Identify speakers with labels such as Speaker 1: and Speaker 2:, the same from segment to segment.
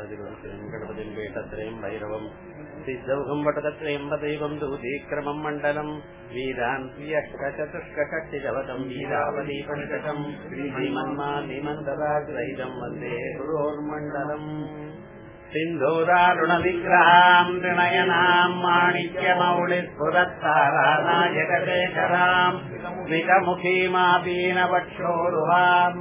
Speaker 1: ഗണപതിം ഗണപതിം പീഠത്രയും ഭൈരവം സിദ്ധൗഹം വടകത്രയം വദൈവം ദൂതീക്രമം മണ്ഡലം വീരാന്തിയഷ്ടചതുഷ്കഷട്ടിരവതം വീരാവലി പണിതകം ശ്രീമന്മാലിമന്ദരാഗ്രൈതം വന്ദേ ഗുരോർമണ്ഡലം സിന്ധൂരാരുണവിഗ്രഹാം ത്രിണയനാം മാണിക്യമൗളിസ്ഫുരത്താരാനായകശേഖരാം വികമുഖീമാപീനവക്ഷോരുഹാം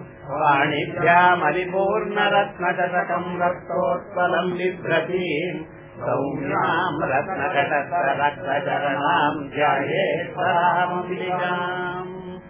Speaker 1: വാണിഭ്യാമലിപൂർണരത്നചതകം രക്തോത്പലം बिभ्रतीम् सौम्याम् रत्नकटस्ररक्तचरणाम् ध्यायेत्परामम्बिकाम्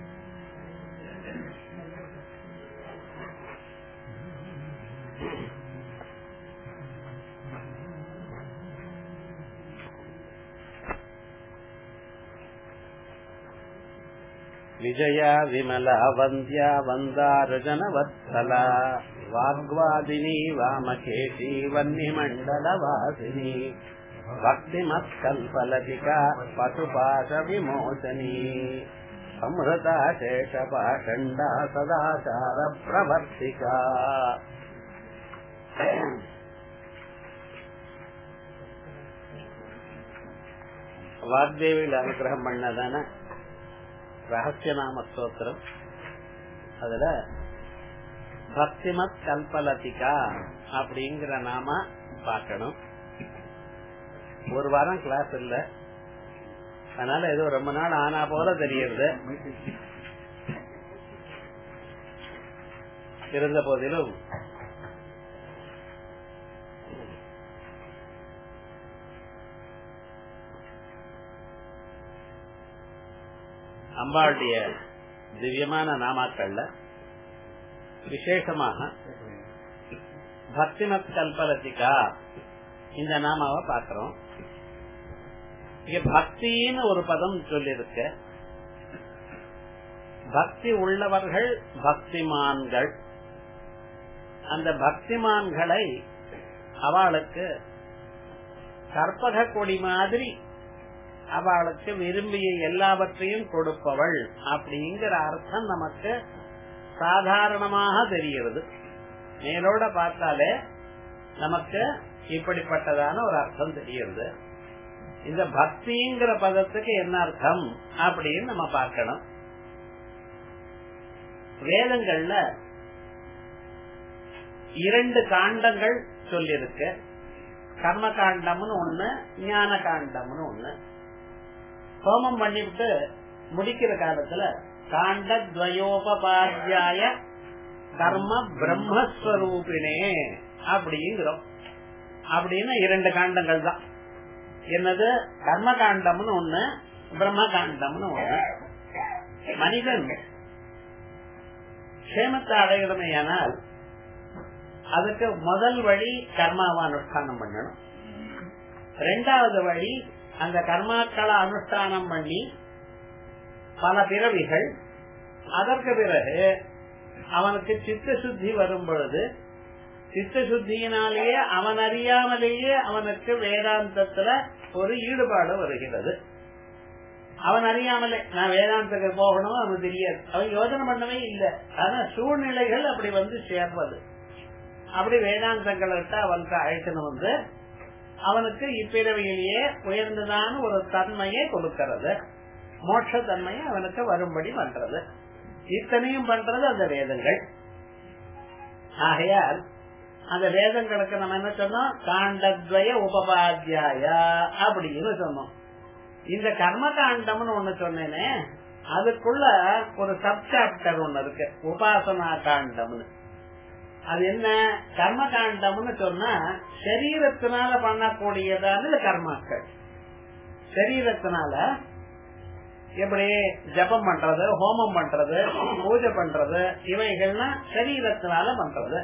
Speaker 1: विजया विमला वन्द्या वन्दारुजनवत्सला वाग्वादिनी वामकेशी वह्निमण्डलवासिनी भक्तिमत्कल्पलतिका पशुपाशविमोचनी संहृता शेषपाषण्डा सदाचारप्रवर्तिका வாக்தேவியில் அனுகிரகம் பண்ணதான ரகசியநாம ஸ்தோத்திரம் அதுல பக்திமத் கல்பலதிகா அப்படிங்கிற நாம பார்க்கணும் ஒரு வாரம் கிளாஸ் இல்ல அதனால ஏதோ ரொம்ப நாள் ஆனா போல தெரியுது இருந்த போதிலும் அம்பாளுடைய திவ்யமான நாமாக்கள்ல விசேஷமாக பக்திமத் கல்பலத்திகா இந்த நாமாவை பாக்கிறோம் இங்க பக்தின்னு ஒரு பதம் சொல்லிருக்க பக்தி உள்ளவர்கள் பக்திமான்கள் அந்த பக்திமான்களை அவளுக்கு கற்பக கொடி மாதிரி அவளுக்கு விரும்பிய எல்லாவற்றையும் கொடுப்பவள் அப்படிங்கிற அர்த்தம் நமக்கு சாதாரணமாக தெரிகிறது மேலோட பார்த்தாலே நமக்கு இப்படிப்பட்டதான ஒரு அர்த்தம் தெரிகிறது இந்த பக்திங்கிற பதத்துக்கு என்ன அர்த்தம் அப்படின்னு நம்ம பார்க்கணும் வேதங்கள்ல இரண்டு காண்டங்கள் சொல்லிருக்கு கர்ம காண்டம்னு ஒண்ணு ஞான காண்டம்னு ஒண்ணு ஹோமம் பண்ணிவிட்டு முடிக்கிற காலத்துல காண்டத்வயோபாத்தியாய கர்ம பிரம்மஸ்வரூபினே அப்படிங்கிறோம் அப்படின்னு இரண்டு காண்டங்கள் தான் என்னது கர்ம காண்டம்னு ஒண்ணு பிரம்ம காண்டம்னு ஒண்ணு மனிதன் க்ஷேமத்தை அடையணுமே ஆனால் அதுக்கு முதல் வழி கர்மாவை அனுஷ்டானம் பண்ணணும் ரெண்டாவது வழி அந்த கர்மாக்களை அனுஷ்டானம் பண்ணி பல பிறவிகள் அதற்கு பிறகு அவனுக்கு சித்த சுத்தி வரும் பொழுது சித்த சுத்தியினாலேயே அவன் அறியாமலேயே அவனுக்கு வேதாந்தத்துல ஒரு ஈடுபாடு வருகிறது அவன் அறியாமலே நான் வேதாந்தத்துக்கு போகணும் அவனுக்கு தெரியாது அவன் யோஜனை பண்ணவே இல்லை ஆனா சூழ்நிலைகள் அப்படி வந்து சேர்வது அப்படி வேதாந்தங்கள்கிட்ட அவனுக்கு அழைத்துன்னு வந்து அவனுக்கு இப்பிறவியிலேயே உயர்ந்ததான ஒரு தன்மையை கொடுக்கிறது மோட்ச தன்மையை அவனுக்கு வரும்படி பண்றது இத்தனையும் பண்றது அந்த வேதங்கள் ஆகையால் அந்த வேதங்களுக்கு நம்ம என்ன சொன்னோம் காண்டத்வய உபபாத்தியாய அப்படின்னு சொன்னோம் இந்த கர்ம காண்டம்னு ஒண்ணு சொன்னேனே அதுக்குள்ள ஒரு சப் சாப்டர் ஒண்ணு இருக்கு உபாசனா காண்டம்னு அது என்ன கர்ம காண்டம்னு சொன்னா சரீரத்தினால பண்ணக்கூடியதான கர்மாக்கள் சரீரத்தினால எப்படி ஜபம் பண்றது ஹோமம் பண்றது பூஜை பண்றது இவைகள்லாம் சரீரத்தினால பண்றது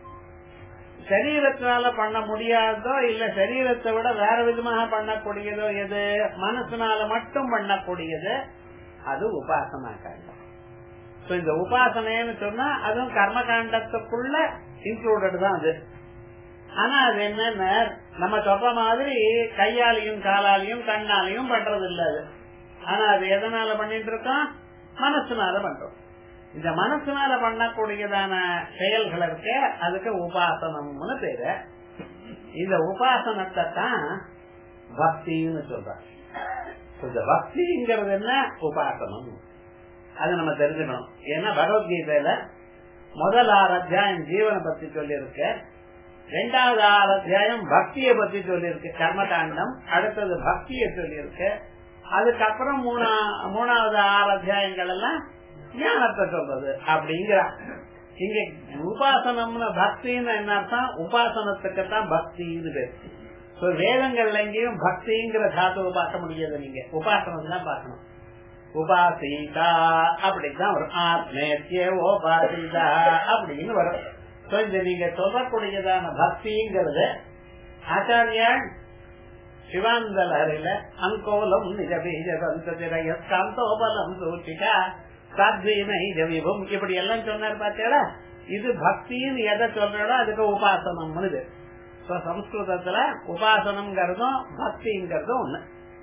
Speaker 1: சரீரத்தினால பண்ண முடியாதோ இல்ல சரீரத்தை விட வேற விதமாக பண்ணக்கூடியதோ எது மனசுனால மட்டும் பண்ணக்கூடியது அது உபாசனா காண்டம் இந்த உபாசனைன்னு சொன்னா அதுவும் கர்ம காண்டத்துக்குள்ள இன்க்ளூடட் தான் அது ஆனா அது என்னன்னா நம்ம சொல்ற மாதிரி கையாலையும் காலாலையும் கண்ணாலையும் பண்றது இல்ல அது ஆனா அது எதனால பண்ணிட்டு இருக்கோம் மனசுனால பண்றோம் இந்த மனசுனால பண்ணக்கூடியதான செயல்கள் இருக்க அதுக்கு உபாசனம்னு பேரு இந்த உபாசனத்தை தான் பக்தின்னு சொல்றாங்க இந்த பக்திங்கிறது என்ன உபாசனம் அது நம்ம தெரிஞ்சுக்கணும் ஏன்னா பகவத்கீதையில முதல் ஆறு அத்தியாயம் ஜீவனை பத்தி சொல்லி இருக்கு ரெண்டாவது ஆறு அத்தியாயம் பக்தியை பத்தி சொல்லி இருக்கு கர்மகாண்டம் அடுத்தது பக்தியை சொல்லி இருக்கு அதுக்கப்புறம் மூணா மூணாவது ஆறு அத்தியாயங்கள் எல்லாம் ஞானத்தை சொல்றது அப்படிங்கிறா இங்க உபாசனம்னு பக்தின்னு என்ன அர்த்தம் உபாசனத்துக்கு தான் பக்தின்னு பேர் வேதங்கள்ல எங்கேயும் பக்திங்கிற தாத்துவை பார்க்க முடியாது நீங்க உபாசனம் தான் பார்க்கணும் உபாசிதா அப்படிதான் வரும் ஆத்மேத்திய உபாசிதா அப்படின்னு வரும் இந்த நீங்க சொல்லக்கூடியதான பக்திங்கிறது ஆச்சாரியால் சிவானந்த லஹரில அங்கோலம் நிஜ பீஜ சந்ததிரய காந்தோபலம் சூச்சிகா சாத்வீன விபம் இப்படி எல்லாம் சொன்னார் பார்த்தீங்களா இது பக்தின்னு எதை சொல்றோம் அதுக்கு உபாசனம்னு சம்ஸ்கிருதத்துல உபாசனம்ங்கிறதும் பக்திங்கிறதும் ஒண்ணு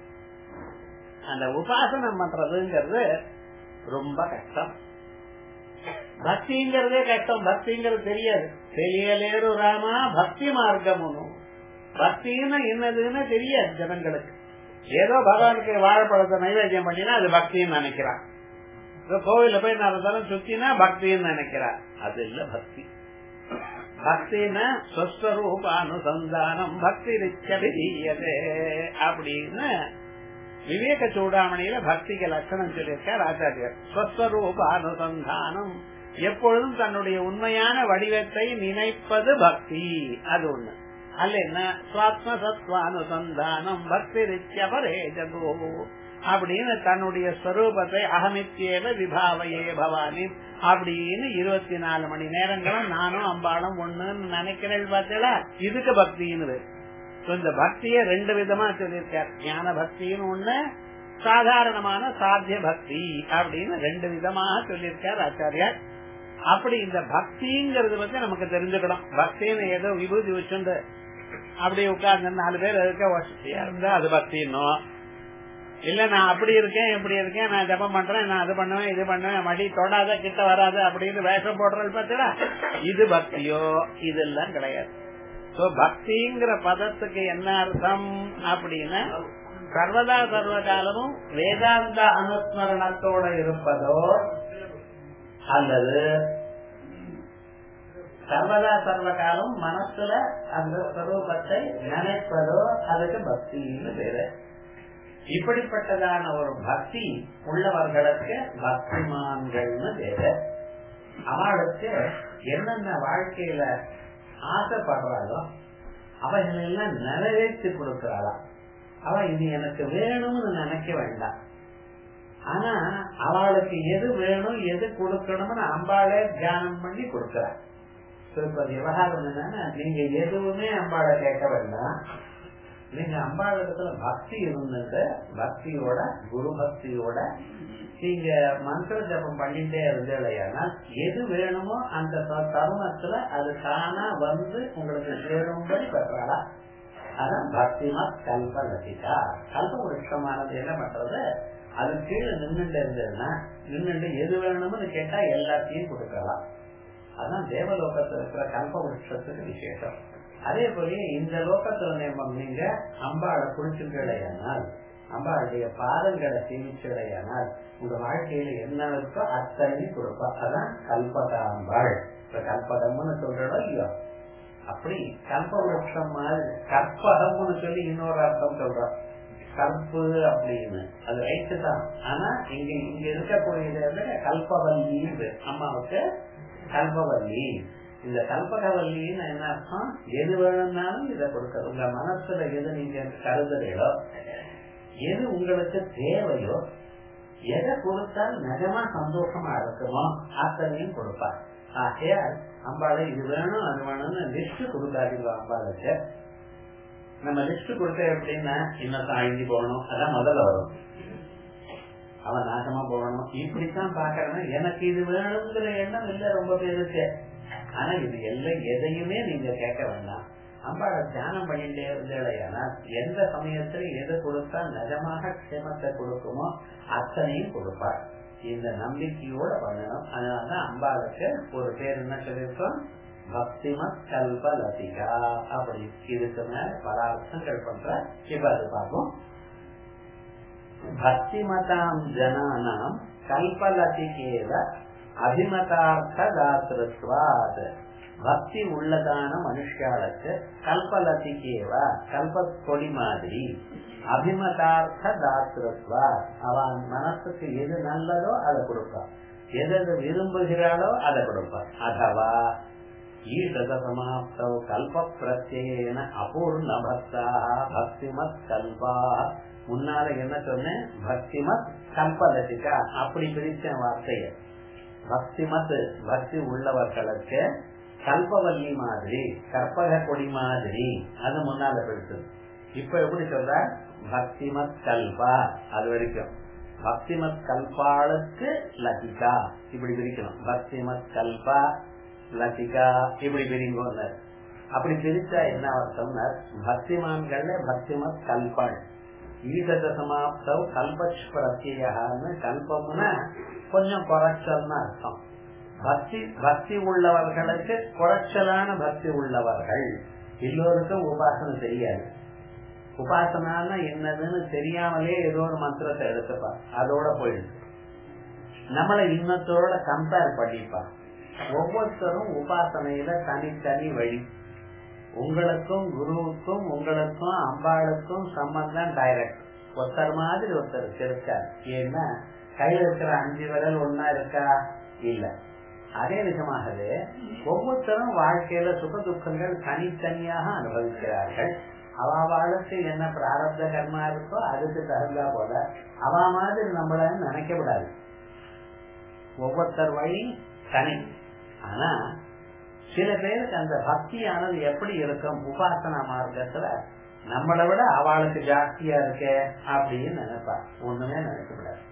Speaker 1: அந்த உபாசனம் பண்றதுங்கிறது ரொம்ப கஷ்டம் பக்திங்கிறதே கஷ்டம் பக்திங்கிறது தெரியாது தெரியலேரு ராமா பக்தி மார்க்கம் ஒண்ணும் பக்தின்னு என்னதுன்னு தெரியாது ஜனங்களுக்கு ஏதோ பகவானுக்கு வாழைப்பழத்தை நைவேத்தியம் பண்ணினா அது பக்தின்னு நினைக்கிறான் கோவில போய் நாலு தரம் சுத்தினா பக்தின்னு நினைக்கிறார் அது இல்ல பக்தி பக்தினா சொஸ்வரூபானுசந்தானம் பக்தி ரிச்சபிதீயதே அப்படின்னு விவேக சூடாமணியில பக்திக்கு லட்சணம் சொல்லியிருக்கார் ஆச்சாரியர் சொஸ்வரூபானுசந்தானம் எப்பொழுதும் தன்னுடைய உண்மையான வடிவத்தை நினைப்பது பக்தி அது ஒண்ணு அல்ல என்ன சுவாத்ம சத்வானுசந்தானம் பக்தி ரிச்சபரே ஜகோ அப்படின்னு தன்னுடைய ஸ்வரூபத்தை அகமித்தியேவ விபாவையே பவானி அப்படின்னு இருபத்தி நாலு மணி நேரங்களும் நானும் அம்பாளும் ஒண்ணுன்னு நினைக்கிறேன் பார்த்தீங்களா இதுக்கு பக்தின்னு இந்த பக்திய ரெண்டு விதமா சொல்லியிருக்கார் ஞான பக்தின்னு ஒண்ணு சாதாரணமான சாத்திய பக்தி அப்படின்னு ரெண்டு விதமாக சொல்லியிருக்கார் ஆச்சாரியார் அப்படி இந்த பக்திங்கிறது பத்தி நமக்கு தெரிஞ்சுக்கணும் பக்தின்னு ஏதோ விபூதி வச்சுண்டு அப்படி உட்கார்ந்து நாலு பேர் இருக்க வசதியா இருந்தா அது பக்தின்னும் இல்ல நான் அப்படி இருக்கேன் இப்படி இருக்கேன் நான் ஜபம் பண்றேன் நான் அது பண்ணுவேன் இது பண்ணுவேன் மடி தொடாத கிட்ட வராது அப்படின்னு வேஷம் போடுறது பார்த்தா இது பக்தியோ இதெல்லாம் கிடையாது சோ பக்திங்கிற பதத்துக்கு என்ன அர்த்தம் அப்படின்னா சர்வதா சர்வ காலமும் வேதாந்த அனுஸ்மரணத்தோட இருப்பதோ அல்லது சர்வதா சர்வ காலம் மனசுல அந்த ஸ்வரூபத்தை நினைப்பதோ அதுக்கு பக்தின்னு பேரு இப்படிப்பட்டதான ஒரு பக்தி உள்ளவர்களுக்கு பக்திமான்கள்னு பேரு அவளுக்கு என்னென்ன வாழ்க்கையில ஆசைப்படுறாளோ அவைகள் எல்லாம் நிறைவேற்றி கொடுக்கிறாளா அவ இது எனக்கு வேணும்னு நினைக்க வேண்டாம் ஆனா அவளுக்கு எது வேணும் எது கொடுக்கணும்னு அம்பாளே தியானம் பண்ணி கொடுக்கிறார் இப்ப விவகாரம் என்னன்னா நீங்க எதுவுமே அம்பாளை கேட்க வேண்டாம் நீங்க அம்பாள் இடத்துல பக்தி இருந்தது பக்தியோட குரு பக்தியோட நீங்க மந்திர ஜபம் பண்ணிட்டே இருந்தேன்னா எது வேணுமோ அந்த தருணத்துல அது தானா வந்து உங்களுக்கு சேரும்படி பெறாளா அதான் பக்திமா கல்ப லசிகா கல்ப விருஷமானது என்ன பண்றது அது கீழே நின்றுட்டு இருந்ததுன்னா நின்றுட்டு எது வேணும்னு கேட்டா எல்லாத்தையும் கொடுக்கலாம் அதான் தேவலோகத்துல இருக்கிற கல்ப விருஷத்துக்கு விசேஷம் அதே போல இந்த லோகத்துல நேமம் நீங்க அம்பாளை குடிச்சுடையானால் அம்பாளுடைய பாதங்களை சேமிச்சுடையானால் உங்க வாழ்க்கையில என்ன இருக்கோ அத்தனையும் கொடுப்பா அதான் கல்பகாம்பாள் இப்ப கல்பகம்னு சொல்றோம் இல்லையோ அப்படி கல்ப விருஷம் மாதிரி கற்பகம்னு சொல்லி இன்னொரு அர்த்தம் சொல்றோம் கற்பு அப்படின்னு அது ரைட்டு தான் ஆனா இங்க இங்க இருக்கக்கூடியது கல்பவல்லின்னு அம்மாவுக்கு கல்பவல்லி இந்த கல்பகவல்லின்னு என்ன அர்த்தம் எது வேணும்னாலும் இதை கொடுக்க உங்க மனசுல எது நீங்க கருதுறீங்களோ எது உங்களுக்கு தேவையோ எதை கொடுத்தால் நிஜமா சந்தோஷமா இருக்குமோ அத்தனையும் கொடுப்பார் ஆகையால் அம்பாளை இது வேணும் அது வேணும்னு லிஸ்ட் கொடுக்காதீங்க அம்பாளுக்கு நம்ம லிஸ்ட் கொடுத்த எப்படின்னா இன்னும் அழிஞ்சு போகணும் அதான் முதல்ல வரும் அவன் நாசமா போகணும் இப்படித்தான் பாக்குறேன்னா எனக்கு இது வேணுங்கிற எண்ணம் இல்ல ரொம்ப பேருக்கு ஆனா இது எல்லாம் எதையுமே நீங்க கேட்க வேண்டாம் அம்பாளை தியானம் பண்ணிட்டே இருந்தேனா எந்த சமயத்துல எது கொடுத்தா நிஜமாக க்ஷேமத்தை கொடுக்குமோ அத்தனையும் கொடுப்பார் இந்த நம்பிக்கையோட பண்ணணும் அதனாலதான் அம்பாளுக்கு ஒரு பேர் என்ன சொல்லியிருக்கோம் பக்திமத் கல்ப லதிகா அப்படி இதுக்கு மேல பல அர்த்தங்கள் பண்ற இப்ப அது பார்ப்போம் பக்திமதாம் ஜனானாம் கல்பலதிகேவ அபிமதார்த்த தாத்திருத்வாத் பக்தி உள்ளதான மனுஷாளுக்கு கல்பலதிகேவ கல்ப கொடி மாதிரி அபிமதார்த்த தாத்திருத்வா அவன் மனசுக்கு எது நல்லதோ அதை கொடுப்பான் எது எது விரும்புகிறாளோ அதை கொடுப்பான் அதவா ஈஷத சமாப்தௌ கல்ப பிரத்யேன அபூர்ண பக்தா பக்திமத் கல்பா முன்னால என்ன சொன்னேன் பக்திமத் கல்பலதிகா அப்படி பிரிச்ச வார்த்தைய பக்திமத் பக்தி உள்ளவர்களுக்கு கல்பவல்லி மாதிரி கற்பக கொடி மாதிரி அது முன்னால பிடிச்சது இப்ப எப்படி சொல்ற பக்திமத் கல்பா அது வரைக்கும் பக்திமத் கல்பாளுக்கு லதிகா இப்படி பிரிக்கணும் பக்திமத் கல்பா லதிகா இப்படி பிரிங்கோன்னு அப்படி பிரிச்சா என்ன அர்த்தம்னா பக்திமான்கள்ல பக்திமத் கல்பாள் ஈசத சமாப்தவ் கல்பச் பிரத்யான்னு கல்பம்னா கொஞ்சம் குறைச்சல்னு அர்த்தம் பக்தி பக்தி உள்ளவர்களுக்கு குறைச்சலான பக்தி உள்ளவர்கள் எல்லோருக்கும் உபாசனை தெரியாது உபாசனான என்னதுன்னு தெரியாமலே ஏதோ ஒரு மந்திரத்தை எடுத்துப்பா அதோட போயிடுது நம்மளை இன்னத்தோட கம்பேர் பண்ணிப்பா ஒவ்வொருத்தரும் உபாசனையில தனித்தனி வழி உங்களுக்கும் குருவுக்கும் உங்களுக்கும் அம்பாளுக்கும் சம்பந்தம் டைரக்ட் ஒருத்தர் மாதிரி ஒருத்தர் இருக்கார் ஏன்னா கையில இருக்கிற அஞ்சு விரல் ஒன்னா இருக்கா இல்ல அதே விதமாகவே ஒவ்வொருத்தரும் வாழ்க்கையில சுக துக்கங்கள் தனித்தனியாக அனுபவிக்கிறார்கள் அவாளுக்கு என்ன பிராரப்த கர்மா இருக்கோ அதுக்கு தகுந்தா போல அவ மாதிரி நம்மள நினைக்க விடாது ஒவ்வொருத்தர் வழி தனி ஆனா சில பேருக்கு அந்த பக்தியானது எப்படி இருக்கும் உபாசனா மார்க்கத்துல நம்மளை விட அவளுக்கு ஜாஸ்தியா இருக்க அப்படின்னு நினைப்பா ஒண்ணுமே நினைக்க விடாது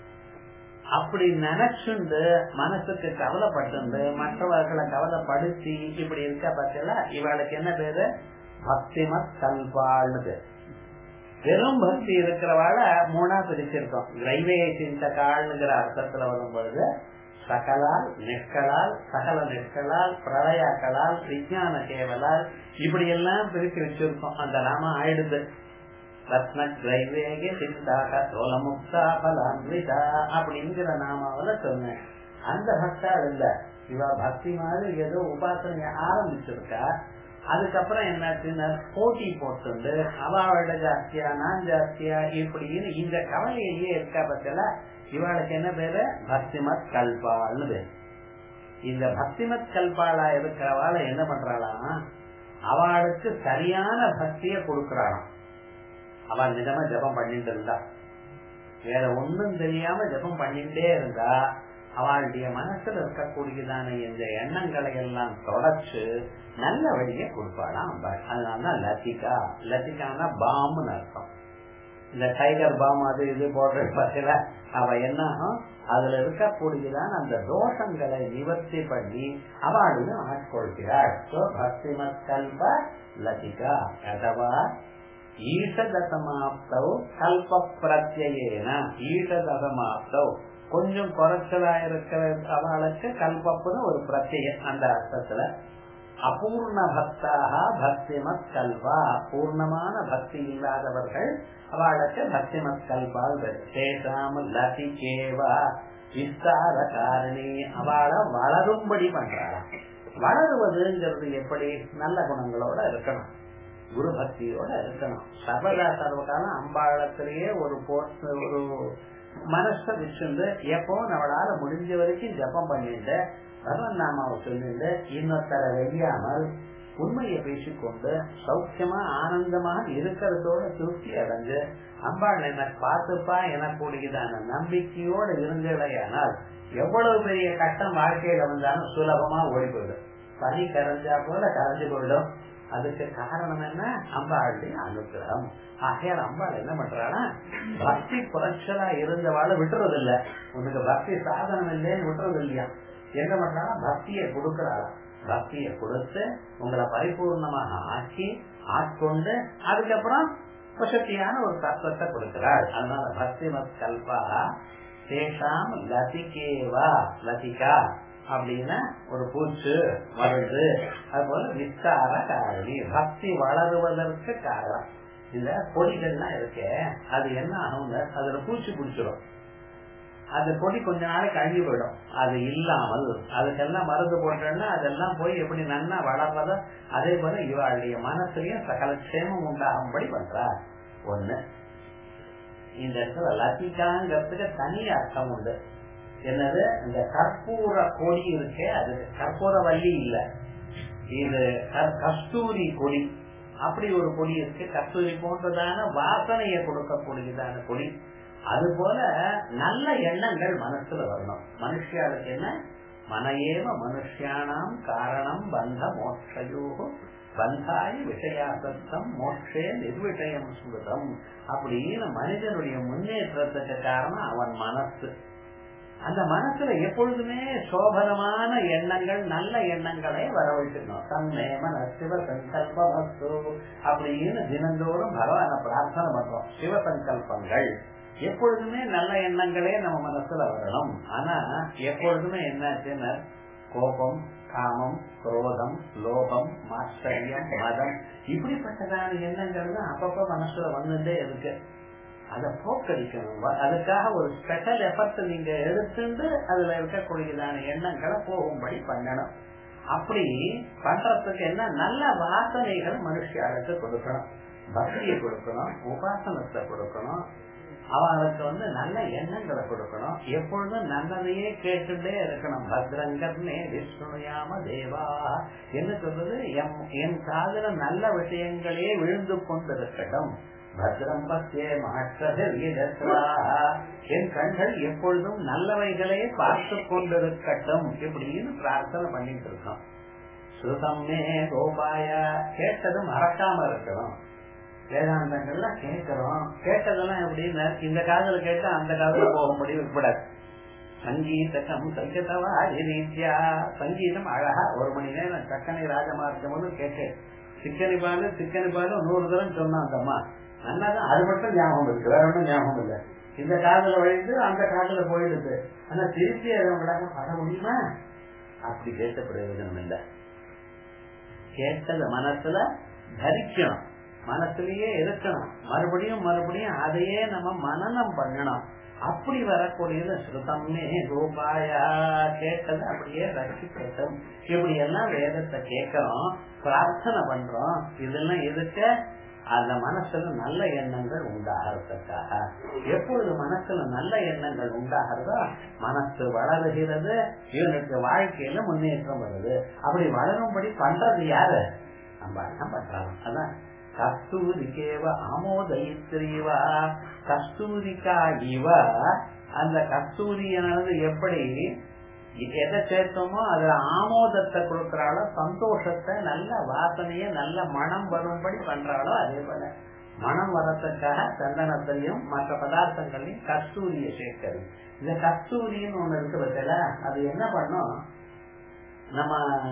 Speaker 1: அப்படி நினைச்சுண்டு மனசுக்கு கவலைப்பட்டு மற்றவர்களை கவலைப்படுத்தி இப்படி இருக்க பட்சல இவளுக்கு என்ன பேரு பக்திமத் கல்வாள்னு பேர் வெறும் பக்தி இருக்கிறவாಳ மூணா பிரிச்சிருக்கோம் ரயில்வே சிந்த கால்ங்கிற அர்த்தத்துல வரும்பொழுது சகலால் நிஷ்களால் சகல நிஷ்களால் பிரளயாக்களால் விஜயான கேவலால் இப்படி எல்லாம் பிரிச்சு வச்சிருக்கோம் அந்த நாம ஆயிடுது ரத்ன கிரைவேக சிந்தாக சோலமுக்தா பலான்விதா அப்படிங்கிற நாமாவில சொன்னேன் அந்த பக்தாள் இல்ல இவ பக்தி மாதிரி ஏதோ உபாசனைய ஆரம்பிச்சிருக்கா அதுக்கப்புறம் என்னாச்சுன்னா போட்டி போட்டு அவளோட ஜாஸ்தியா நான் ஜாஸ்தியா இப்படின்னு இந்த கவலையிலேயே இருக்கா பத்தில இவாளுக்கு என்ன பேரு பக்திமத் கல்பாள்னு பேரு இந்த பக்திமத் கல்பாளா இருக்கிறவாள என்ன பண்றாளாம் அவளுக்கு சரியான பக்திய கொடுக்கறாளாம் அவன் நிஜமா ஜபம் பண்ணிட்டு இருந்தா வேற ஒண்ணும் தெரியாம ஜபம் பண்ணிட்டே இருந்தா அவளுடைய மனசுல இருக்கக்கூடியதான இந்த எண்ணங்களை எல்லாம் தொடச்சு நல்ல வழியை கொடுப்பாளாம் அதனால லத்திகா லத்திகானா பாம்னு அர்த்தம் இந்த டைகர் பாம் அது இது போடுற பத்தில அவ என்ன அதுல இருக்கக்கூடியதான அந்த தோஷங்களை நிவர்த்தி பண்ணி அவளையும் ஆட்கொள்கிறாள் பக்திமத் கல்ப லதிகா அதவா ஈஷதசமாப்தவ் கல்ப பிரத்யேன ஈஷதசமாப்தவ் கொஞ்சம் குறைச்சலா இருக்கிற அவளுக்கு கல்பப்புன்னு ஒரு பிரத்யம் அந்த அர்த்தத்துல அபூர்ண பக்தாக பக்திமத் கல்வா பூர்ணமான பக்தி இல்லாதவர்கள் அவளுக்கு பக்திமத் கல்பால் சேஷாம் லதிகேவா விஸ்தார காரணி அவளை வளரும்படி பண்றாளா வளருவதுங்கிறது எப்படி நல்ல குணங்களோட இருக்கணும் குரு பக்தியோட இருக்கணும் சர்வதா சர்வகாலம் அம்பாளத்திலேயே ஒரு போர்ட் ஒரு மனச வச்சிருந்து எப்போ நம்மளால முடிஞ்ச வரைக்கும் ஜபம் பண்ணிட்டு பகவன் நாமாவை சொல்லிட்டு இன்னொருத்தர வெய்யாமல் உண்மையை பேசிக்கொண்டு சௌக்கியமா ஆனந்தமாக இருக்கிறதோட திருப்தி அடைஞ்சு அம்பாள் என்ன பார்த்துப்பா எனக்கூடியதான நம்பிக்கையோட இருந்ததையானால் எவ்வளவு பெரிய கஷ்டம் வாழ்க்கையில வந்தாலும் சுலபமா ஓடி போயிடும் பனி கரைஞ்சா போல கரைஞ்சு போயிடும் அதுக்கு காரணம் என்ன அம்பாளுடைய அனுகிரகம் ஆகையால் அம்பாள் என்ன பண்றானா பக்தி குறைச்சலா இருந்தவாழ விட்டுறது இல்ல உனக்கு பக்தி சாதனம் இல்லைன்னு விட்டுறது இல்லையா என்ன பண்றானா பக்தியை கொடுக்கறாளா பக்தியை கொடுத்து உங்களை பரிபூர்ணமாக ஆக்கி ஆட்கொண்டு அதுக்கப்புறம் வசதியான ஒரு தத்துவத்தை கொடுக்கிறாள் அதனால பக்தி மத் கல்பா சேஷாம் லதிகேவா லதிகா அப்படின்னா ஒரு பூச்சு வருது அது போல விஸ்தார காரணி பக்தி வளருவதற்கு காரணம் இந்த பொடிகள்லாம் இருக்கே அது என்ன ஆகுங்க அதுல பூச்சி பிடிச்சிடும் அந்த பொடி கொஞ்ச நாளைக்கு அழிஞ்சு போயிடும் அது இல்லாமல் அதுக்கெல்லாம் மருந்து போட்டோம்னா அதெல்லாம் போய் எப்படி நன்னா வளர்றதோ அதே போல இவாளுடைய மனசுலயும் சகல க்ஷேமம் உண்டாகும்படி பண்றா ஒண்ணு இந்த இடத்துல லத்திகாங்கிறதுக்கு தனி அர்த்தம் உண்டு என்னது இந்த கற்பூர கொடி இருக்கே அது கற்பூர வள்ளி இல்ல இது கஸ்தூரி கொடி அப்படி ஒரு கொடி இருக்கு கஸ்தூரி போன்றதான வாசனையை கொடுக்கக்கூடியதான கொடி அது போல நல்ல எண்ணங்கள் மனசுல வரணும் மனுஷியாளுக்கு என்ன மனையேவ மனுஷியானாம் காரணம் பந்த மோட்சயோகம் பந்தாய் விஷயாசத்தம் மோட்சே நிர்விஷயம் சுகதம் அப்படின்னு மனிதனுடைய முன்னேற்றத்துக்கு காரணம் அவன் மனசு அந்த மனசுல எப்பொழுதுமே சோபனமான எண்ணங்கள் நல்ல எண்ணங்களை வரவழைக்கணும் தன்மே மன சிவ சங்கல்பமஸ்து அப்படின்னு தினந்தோறும் பகவான பிரார்த்தனை பண்றோம் சிவ சங்கல்பங்கள் எப்பொழுதுமே நல்ல எண்ணங்களே நம்ம மனசுல வரணும் ஆனா எப்பொழுதுமே என்னாச்சுன்னா கோபம் காமம் குரோதம் லோகம் மாச்சரியம் மதம் இப்படிப்பட்டதான எண்ணங்கள் தான் அப்பப்ப மனசுல வந்துட்டே இருக்கு அதை போக்கடிக்கணும் அதுக்காக ஒரு ஸ்பெஷல் எஃபர்ட் நீங்க எடுத்துட்டு அதுல இருக்கக்கூடியதான எண்ணங்களை போகும்படி பண்ணணும் அப்படி பண்றதுக்கு என்ன நல்ல வாசனைகள் மனுஷியாளுக்கு கொடுக்கணும் பக்தியை கொடுக்கணும் உபாசனத்தை கொடுக்கணும் அவனுக்கு வந்து நல்ல எண்ணங்களை கொடுக்கணும் எப்பொழுதும் நல்லதையே கேட்டுட்டே இருக்கணும் பத்ரங்கர்னே விஷ்ணுயாம தேவா என்ன சொல்றது என் காதல நல்ல விஷயங்களே விழுந்து கொண்டிருக்கட்டும் பத்ரம் பத்தியே என் கண்கள் எப்பொழுதும் நல்லவைகளே பார்த்து கொண்டிருக்கட்டும் இப்படின்னு பிரார்த்தனை பண்ணிட்டு இருக்கோம் சுதமே கோபாய கேட்டது மறக்காம இருக்கணும் வேதாந்தங்கள்லாம் கேட்கிறோம் கேட்டதெல்லாம் எப்படின்னு இந்த காதல கேட்டா அந்த காதல போகும்படி விற்படாது சங்கீதம் சங்கீதவா ரீதியா சங்கீதம் அழகா ஒரு மணி நேரம் சக்கனை ராஜமார்க்கம் போது கேட்டேன் சிக்கனி பாலு சிக்கனி பாலு நூறு தரம் சொன்னான் அந்த அம்மா நல்லாதான் அது மட்டும் ஞாபகம் இருக்கு வேற ஒன்றும் ஞாபகம் இல்லை இந்த காதல வழிந்து அந்த காதல போயிடுது ஆனா திருப்பி அதை உங்களால பண்ண முடியுமா அப்படி கேட்ட பிரயோஜனம் இல்லை கேட்டத மனசுல தரிக்கணும் மனசுலயே இருக்கணும் மறுபடியும் மறுபடியும் அதையே நம்ம மனநம் பண்ணணும் அப்படி வரக்கூடியது ஸ்ருதம்னே ரூபாயா கேட்டது அப்படியே ரசிக்கட்டும் இப்படி எல்லாம் வேதத்தை கேட்கிறோம் பிரார்த்தனை பண்றோம் இதெல்லாம் எதுக்கு அந்த மனசுல நல்ல எண்ணங்கள் உண்டாகிறதுக்காக எப்பொழுது மனசுல நல்ல எண்ணங்கள் உண்டாகிறதோ மனசு வளருகிறது இவனுக்கு வாழ்க்கையில முன்னேற்றம் வருது அப்படி வளரும்படி பண்றது யாரு நம்ம என்ன பண்றாங்க அதான் கஸ்தூரிக்கேவ ஆமோதயித்ரீவா கஸ்தூரிக்கா இவ அந்த கஸ்தூரியானது எப்படி எதை சேர்த்தோமோ அதுல ஆமோதத்தை கொடுக்கறாளோ சந்தோஷத்தை நல்ல வாசனைய நல்ல மனம் வரும்படி பண்றாளோ அதே போல மனம் வரத்துக்காக சந்தனத்தையும் மற்ற பதார்த்தங்களையும் கஸ்தூரிய சேர்க்கிறது இந்த கஸ்தூரின்னு ஒண்ணு இருக்கு பத்தில அது என்ன பண்ணும் நம்ம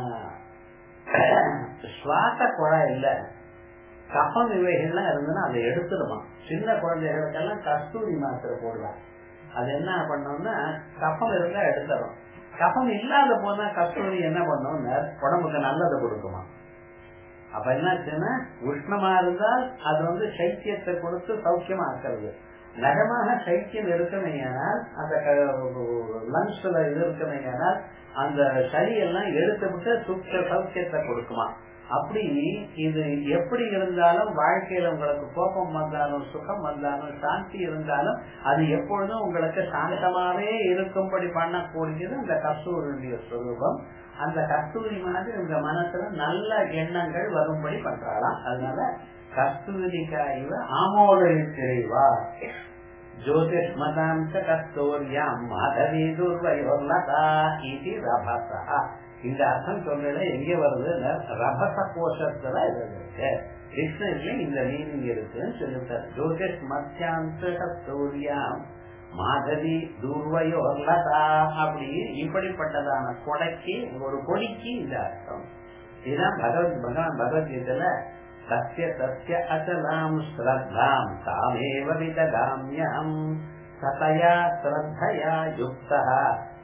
Speaker 1: சுவாச குழாய் இல்ல கஃபம் இவைகள்லாம் இருந்ததுன்னா அதை எடுத்துடுமா சின்ன குழந்தைகளுக்கெல்லாம் கஸ்தூரி மாத்திரை போடலாம் அது என்ன பண்ணோம்னா கஃபம் இருந்தா எடுத்துடும் கஃபம் இல்லாத போனா கஸ்தூரி என்ன பண்ணும் உடம்புக்கு நல்லதை கொடுக்குமா அப்ப என்னாச்சுன்னா உஷ்ணமா இருந்தால் அது வந்து சைத்தியத்தை கொடுத்து சௌக்கியமா ஆக்கிறது நகமாக சைத்தியம் இருக்குமையானால் அந்த லங்ஸ்ல இது இருக்குமையானால் அந்த சரியெல்லாம் எடுத்து விட்டு சுத்த சௌக்கியத்தை கொடுக்குமா அப்படி இது எப்படி இருந்தாலும் வாழ்க்கையில உங்களுக்கு கோபம் வந்தாலும் சுகம் வந்தாலும் சாந்தி இருந்தாலும் அது எப்பொழுதும் உங்களுக்கு சாந்தமாவே இருக்கும்படி பண்ணக்கூடியது இந்த கஸ்தூரியுடைய சுரூபம் அந்த கஸ்தூரி மாதிரி உங்க மனசுல நல்ல எண்ணங்கள் வரும்படி பண்றாளாம் அதனால கஸ்தூரிக்காய்வ ஆமோதரித்திரைவா ஜோதிஷ்மதாந்த கஸ்தூரியாம் மாதவி துர்வயோர்லதா இது ரபசா இந்த அர்த்தம் சொல்றது எங்க வருது ரபச கோஷத்துல இது இருக்கு டிக்ஷனரியில இந்த மீனிங் இருக்குன்னு சொல்லிவிட்டார் ஜோதிஷ் மத்தியாந்த கஸ்தூரியாம் மாதவி துர்வயோர்லதா அப்படி இப்படிப்பட்டதான கொடைக்கு ஒரு கொடிக்கு இந்த அர்த்தம் இதுதான் பகவத் பகவான் பகவத்கீதையில சத்திய சத்திய அச்சலாம் ஸ்ரத்தாம் தாமேவ விதகாமியம் சதயா ஸ்ரத்தயா யுக்தா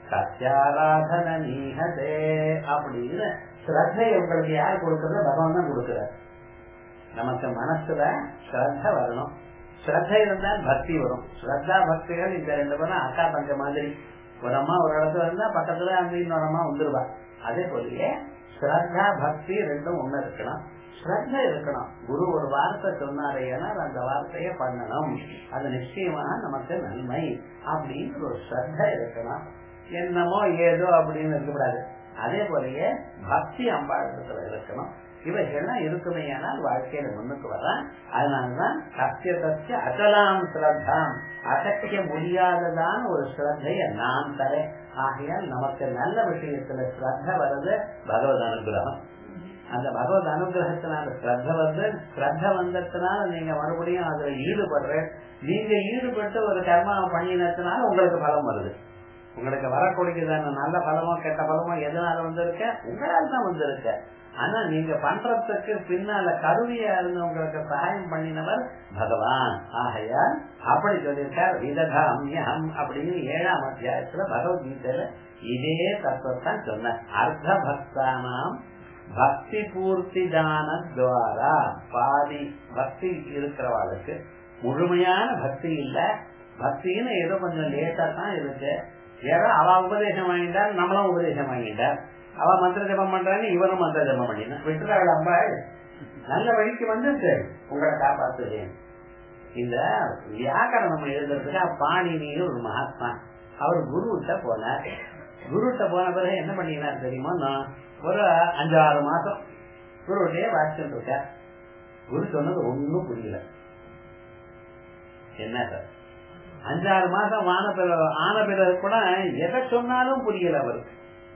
Speaker 1: சத்யாராதன நீகதே அப்படின்னு ஸ்ரத்தை உங்களுக்கு யார் கொடுக்கறது பகவான் தான் கொடுக்கிறார் நமக்கு மனசுல ஸ்ரத்த வரணும் ஸ்ரத்த இருந்தால் பக்தி வரும் ஸ்ரத்தா பக்திகள் இந்த ரெண்டு பேரும் அக்கா பஞ்ச மாதிரி ஒரு அம்மா ஒரு இடத்துல இருந்தா பக்கத்துல அந்த இன்னொரு அம்மா வந்துருவா அதே போலயே ஸ்ரத்தா பக்தி ரெண்டும் ஒண்ணு இருக்கணும் ஸ்ரத்த இருக்கணும் குரு ஒரு வார்த்தை சொன்னாரே அந்த வார்த்தைய பண்ணணும் அது நிச்சயமா நமக்கு நன்மை அப்படின்னு ஒரு ஸ்ரத்த இருக்கணும் என்னமோ ஏதோ அப்படின்னு இருக்கக்கூடாது அதே போலயே பக்தி அம்பாளத்துல இருக்கணும் இவைகள்லாம் இருக்குமே ஆனால் வாழ்க்கையில முன்னுக்கு வர அதனாலதான் சத்தியத்தை அச்சலாம் ஸ்ரத்தாம் அசைக்க முடியாததான ஒரு ஸ்ரத்தைய நான் தரேன் ஆகையால் நமக்கு நல்ல விஷயத்துல ஸ்ரத்த வர்றது பகவத் அனுகிரகம் அந்த பகவத் அனுகிரகத்தினால ஸ்ரத்த வந்து ஸ்ரத்த வந்ததுனால நீங்க மறுபடியும் அதுல ஈடுபடுற நீங்க ஈடுபட்டு ஒரு கர்மாவை பண்ணினதுனால உங்களுக்கு பலம் வருது உங்களுக்கு வரக்கூடியதான நல்ல பலமோ கெட்ட பலமோ எதனால வந்திருக்க உங்களால் தான் வந்திருக்க ஆனா நீங்க பண்றதுக்கு பின்னால கருவியா இருந்து உங்களுக்கு சகாயம் பண்ணினவர் பகவான் ஆகையால் அப்படி சொல்லியிருக்கார் விததாமியம் அப்படின்னு ஏழாம் அத்தியாயத்துல பகவத்கீதையில இதே தத்துவத்தான் சொன்ன அர்த்த பக்தானாம் பக்தி பூர்த்தி தான துவாரா பாதி பக்தி இருக்கிறவாளுக்கு முழுமையான பக்தி இல்ல பக்தின்னு ஏதோ கொஞ்சம் லேட்டா தான் இருக்கு ஏதோ அவ உபதேசம் வாங்கிட்டார் நம்மளும் உபதேசம் வாங்கிட்டார் அவ மந்திர ஜபம் பண்றாங்க இவரும் மந்திர ஜபம் பண்ணினா விட்டுறாள் அம்பாள் நல்ல வழிக்கு வந்துட்டு உங்களை காப்பாத்துறேன் இந்த வியாக்கரணம் எழுதுறதுக்கு பாணினின்னு ஒரு மகாத்மா அவர் குருவிட்ட போனார் குருவிட்ட போன பிறகு என்ன பண்ணினார் தெரியுமா நான் ஒரு அஞ்சாறு மாசம் குருவிட்டே வாசிச்சுட்டு இருக்கார் குரு சொன்னது ஒன்னும் புரியல என்ன சார் அஞ்சாறு மாசம் ஆன பிறகு ஆன பிறகு கூட எதை சொன்னாலும் புரியல அவருக்கு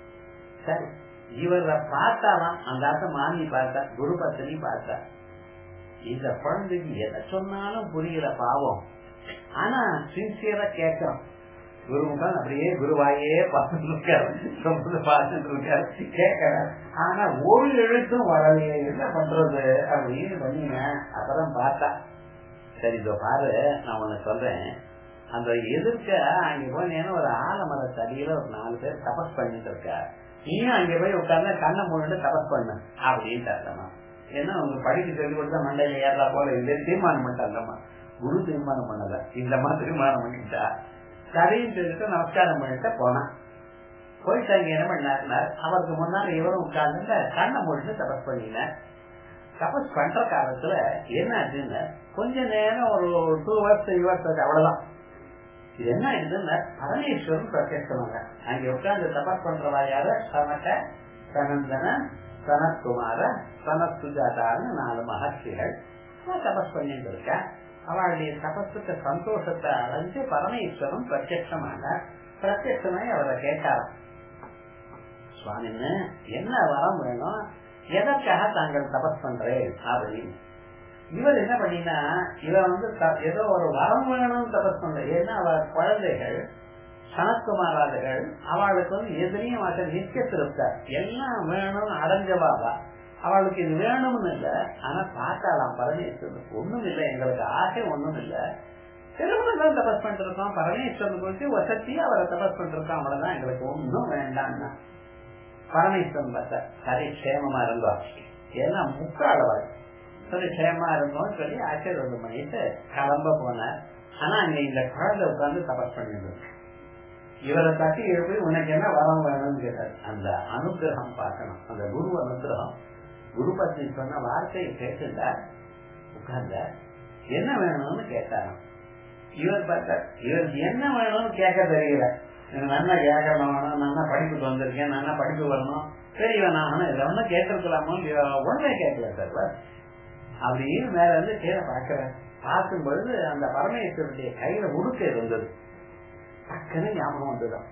Speaker 1: சரி இவரை பார்த்தாதான் அந்த அர்த்தம் மாமி பார்த்தா குரு பத்தினி பார்த்தா இந்த குழந்தைக்கு எதை சொன்னாலும் புரியல பாவம் ஆனா சின்சியரா கேட்கிறோம் குருமுகம் அப்படியே குருவாயே பார்த்துட்டு இருக்காரு பார்த்துட்டு இருக்காரு கேட்கிறார் ஆனா ஒரு எழுத்தும் வரலையே என்ன பண்றது அப்படின்னு பண்ணின அப்புறம் பார்த்தா சரி இதோ பாரு நான் உன்னை சொல்றேன் அந்த எதிர்க்க அங்க போனேன்னு ஒரு ஆலமரத்தடியில ஒரு நாலு பேர் தபஸ் பண்ணிட்டு இருக்கா நீயும் அங்க போய் உட்கார்ந்து கண்ணை மூடிட்டு தபஸ் பண்ண அப்படின்ட்டு ஏன்னா அவங்க படிக்க சொல்லி கொடுத்தா மண்டையில ஏறா போல இல்ல தீர்மானம் பண்ணிட்டாங்கம்மா குரு தீர்மானம் பண்ணல இந்த மாதிரி தீர்மானம் பண்ணிட்டா சரின்னு சொல்லிட்டு நமஸ்காரம் பண்ணிட்டு போனான் போயிட்டு அங்க என்ன பண்ணாருனார் அவருக்கு முன்னாடி இவரும் உட்கார்ந்து கண்ணை மூடிட்டு தபஸ் பண்ணினார் தபஸ் பண்ற காலத்துல என்ன ஆச்சுன்னு கொஞ்ச நேரம் ஒரு டூ ஹவர்ஸ் த்ரீ ஹவர்ஸ் அவ்வளவுதான் இது என்ன ஆயிடுதுன்னா பரமேஸ்வரன் பிரத்யட்சமாங்க அங்க உட்கார்ந்து தபஸ் பண்றவா யாரு சனக சனந்தன சனத்குமார சனத் சுஜாதான்னு நாலு மகர்ஷிகள் தபஸ் பண்ணிட்டு இருக்க அவளுடைய தபஸுக்கு சந்தோஷத்தை அடைஞ்சு பரமேஸ்வரன் பிரத்யட்சமாக பிரத்யட்சமாய் அவரை கேட்டாராம் சுவாமின்னு என்ன வரம் வேணும் எதற்காக தாங்கள் தபஸ் பண்றேன் அப்படின்னு இவர் என்ன பண்ணினா இவர் வந்து ஏதோ ஒரு வரம் வேணும்னு தபஸ் பண்ற ஏன்னா அவ குழந்தைகள் சனத்குமாராதிகள் அவளுக்கு வந்து எதிரியும் அவள் நிற்க திருப்தார் எல்லாம் வேணும்னு அடைஞ்சவாவா அவளுக்கு இது வேணும்னு இல்ல ஆனா பார்த்தாலாம் பரமேஸ்வரன் ஒண்ணும் இல்லை எங்களுக்கு ஆசை ஒண்ணும் இல்ல திருமணம் தான் தபஸ் பண்ணிட்டு இருக்கோம் பரமேஸ்வரன் குறித்து வசதி அவரை தபஸ் பண்ணிட்டு இருக்கோம் அவ்வளவுதான் எங்களுக்கு ஒன்னும் வேண்டாம்னா பரமேஸ்வரன் பார்த்தா சரி க்ஷேமமா இருந்தோம் ஏன்னா முக்காளவாள் சொல்லி க்ஷேமா இருந்தோம் சொல்லி ஆசீர்வாதம் பண்ணிட்டு கிளம்ப போனார் ஆனா அங்க இந்த குழந்தை உட்கார்ந்து தபஸ் பண்ணிட்டு இவரை தட்டி எழுப்பி உனக்கு என்ன வரம் வேணும்னு கேட்டார் அந்த அனுகிரகம் பார்க்கணும் அந்த குரு அனுகிரகம் குரு பத்னி சொன்ன வார்த்தையை கேட்டுல உட்கார்ந்த என்ன வேணும்னு கேட்டாராம் இவர் பார்த்தார் இவருக்கு என்ன வேணும்னு கேட்க தெரியல எனக்கு நல்லா கேட்கணும் நல்லா படிப்புக்கு வந்திருக்கேன் நல்லா படிப்பு வரணும் பெரியவன் ஆகணும் இதை ஒன்னும் கேட்டிருக்கலாமோ உடனே கேட்கல சார் அப்படின்னு மேல இருந்து கீழே பாக்குறேன் பார்க்கும் பொழுது அந்த பரமேஸ்வருடைய கையில உடுக்க இருந்தது டக்குன்னு ஞாபகம் வந்துதான்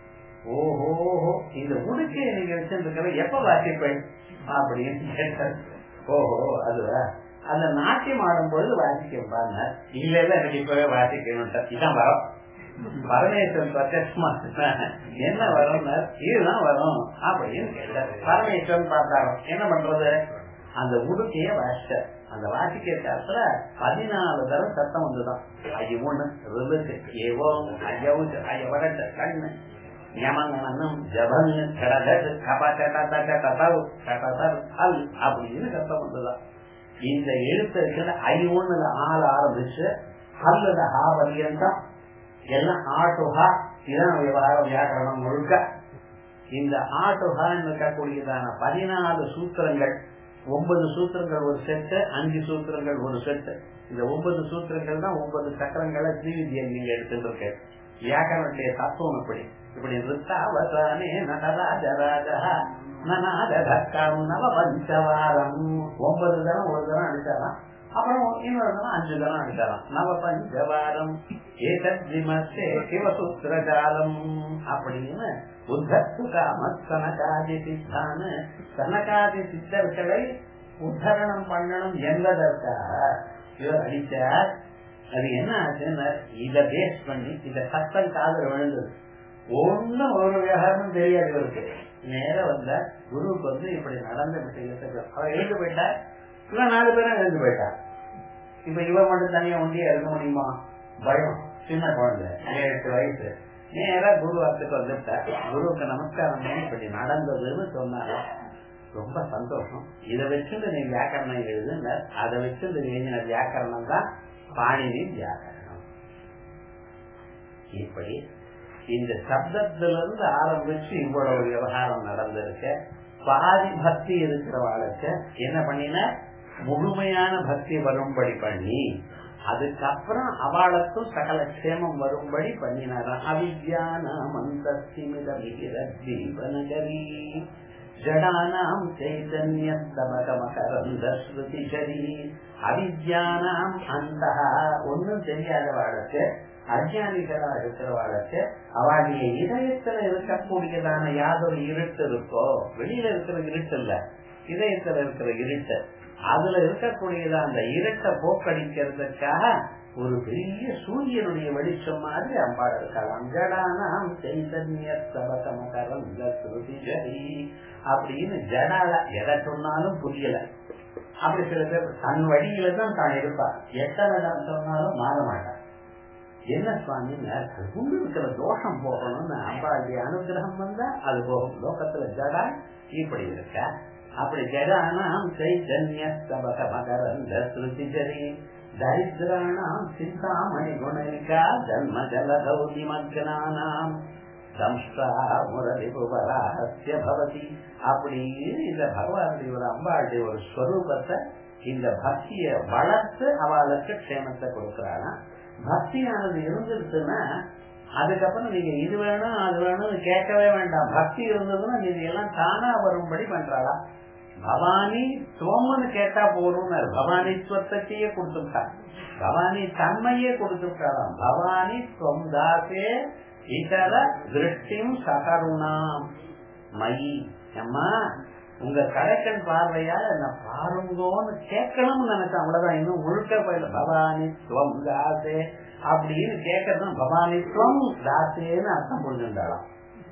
Speaker 1: ஓஹோ இந்த உடுக்கையை நீங்க வச்சிருக்கிற எப்ப வாசிப்பேன் அப்படின்னு கேட்டார் ஓஹோ அதுவா அந்த நாட்டியம் ஆடும் பொழுது வாசிக்க இல்ல இல்ல எனக்கு இப்பவே வாசிக்கணும் இதான் வரும் பரமேஸ்வரன் பிரத்யமா என்ன வரும் இதுதான் வரும் அப்படின்னு கேட்டார் பரமேஸ்வரன் பார்த்தாரோ என்ன பண்றது அந்த உடுக்கைய வாசிச்சார் அந்த வாசிக்கிற காலத்துல பதினாலு தரம் சத்தம் வந்துதான் ஐயோ ஒண்ணு ரிலுக்கு ஏவோ ஐயவு ஐயவரட்ட கண்ணு யமங்கனம் ஜபன் கடகட் கப கட கதவ் கடதர் அல் அப்படின்னு சத்தம் வந்ததா இந்த எழுத்து இருக்கிற ஐ ஒண்ணுல ஆள் ஆரம்பிச்சு அல்லது ஹா பரியந்தம் எல்லாம் ஆட்டுஹா இதான் விவகாரம் வியாக்கரணம் முழுக்க இந்த ஆட்டுஹான்னு இருக்கக்கூடியதான பதினாலு சூத்திரங்கள் ஒன்பது சூத்திரங்கள் ஒரு செட்டு அஞ்சு சூத்திரங்கள் ஒரு செட்டு இந்த ஒன்பது சூத்திரங்கள் தான் ஒன்பது சக்கரங்களை ஸ்ரீவித்யா நீங்க எடுத்துட்டு இருக்கு வியாக்கரனுடைய தத்துவம் இப்படி இப்படி ரித்தாவசானே நடராஜராஜா நனாதம் நவ பஞ்சவாரம் ஒன்பது தரம் ஒரு தரம் அடிச்சாலாம் அப்புறம் இன்னொரு தரம் அஞ்சு தரம் அடிச்சாலாம் நவ பஞ்சவாரம் ஏதத்விமஸ்தே சிவசூத்திரஜாலம் அப்படின்னு உத்தத்து காம சனகாதி சித்தான சனகாதி சித்தர்களை உத்தரணம் பண்ணணும் என்பதற்காக இவர் அடிச்சார் அது என்ன ஆச்சுன்னா இத பேஸ் பண்ணி இந்த சத்தம் காதல் விழுந்தது ஒன்னும் ஒரு விவகாரமும் தெரியாது இவருக்கு நேர வந்த குருவுக்கு வந்து இப்படி நடந்த விஷயத்துக்கு அவர் எழுந்து போயிட்டா இவன் நாலு பேரும் எழுந்து போயிட்டா இப்ப இவன் மட்டும் தனியா ஒண்டியா இருக்க முடியுமா பயம் சின்ன குழந்தை ஏழு எட்டு வயசு நேரா குரு வாரத்துக்கு வந்துட்டா குருவுக்கு நமஸ்காரம் பண்ணி இப்படி நடந்ததுன்னு சொன்னாரு ரொம்ப சந்தோஷம் இதை வச்சுட்டு நீ வியாக்கரணம் எழுதுன அதை வச்சுட்டு எழுதின வியாக்கரணம் தான் பாணினி வியாக்கரணம் இப்படி இந்த சப்தத்துல இருந்து ஆரம்பிச்சு இவ்வளவு விவகாரம் நடந்திருக்க பாதி பக்தி இருக்கிறவாளுக்கு என்ன பண்ணின முழுமையான பக்தி வரும்படி பண்ணி அதுக்கப்புறம் அவளுக்கும் சகல க்ஷேமம் வரும்படி பண்ணினாராம் அவித்யானாம் அந்தஸ்திமிதீபனகரி ஜடானாம் சைதன்யஸ்தமகமகரந்தஸ்ருதிசரி அவித்யானாம் அந்த ஒன்னும் தெரியாத வாழ்க்கை அஜானிகளா இருக்கிறவாளுக்கு அவளுடைய இதயத்துல இருக்கக்கூடியதான யாதொரு இருட்டு இருக்கோ வெளியில இருக்கிற இருட்டு இல்ல இதயத்துல இருக்கிற இருட்டு அதுல இருக்கக்கூடியத அந்த இருட்டை போக்கடிக்கிறதுக்காக ஒரு பெரிய சூரியனுடைய வெளிச்சம் மாதிரி அம்பாள் இருக்கலாம் ஜடானாம் சைதன்ய சபகமகரம் அப்படின்னு ஜடால எதை சொன்னாலும் புரியல அப்படி சில பேர் தன் வழியில தான் தான் இருப்பா எத்தனை தான் சொன்னாலும் மாற மாட்டான் என்ன சுவாமி உண்டு இருக்கிற தோஷம் போகணும்னு அம்பாளுடைய அனுகிரகம் வந்தா அது போகும் லோகத்துல ஜடா இப்படி இருக்க அப்படி ஜடானாம் சைதன்ய சபக மகரந்த ஸ்ருதிஜரி தரித்திராணாம் சிந்தாமணி குணரிகா ஜன்ம ஜலதௌதி மக்னானாம் தம்ஷ்டா முரளி புவராஹஸ்ய பவதி அப்படின்னு இந்த பகவானுடைய ஒரு அம்பாளுடைய ஒரு ஸ்வரூபத்தை இந்த பக்திய வளர்த்து அவளுக்கு க்ஷேமத்தை கொடுக்கிறானா பக்தியானது இருந்துருச்சுன்னா அதுக்கப்புறம் நீங்க இது வேணும் அது வேணும்னு கேட்கவே வேண்டாம் பக்தி இருந்ததுன்னா நீங்க எல்லாம் தானா வரும்படி பண்றாளா பவானி துவம்னு கேட்டா போறோம்னு பவானித்துவத்தையே கொடுத்துட்டான் பவானி தன்மையே கொடுத்துட்டாளாம் பவானி துவம் தாசே இதர திருஷ்டிம் சகருணாம் மயி அம்மா உங்க கடைக்கன் பார்வையால என்ன பாருங்கோன்னு கேட்கணும்னு நினைச்சேன் அவ்வளவுதான் இன்னும் முழுக்க போயில பவானித்துவம் தாசே அப்படின்னு கேட்கறது பவானித்துவம் தாசேன்னு அர்த்தம் புரிஞ்சுட்டாளாம்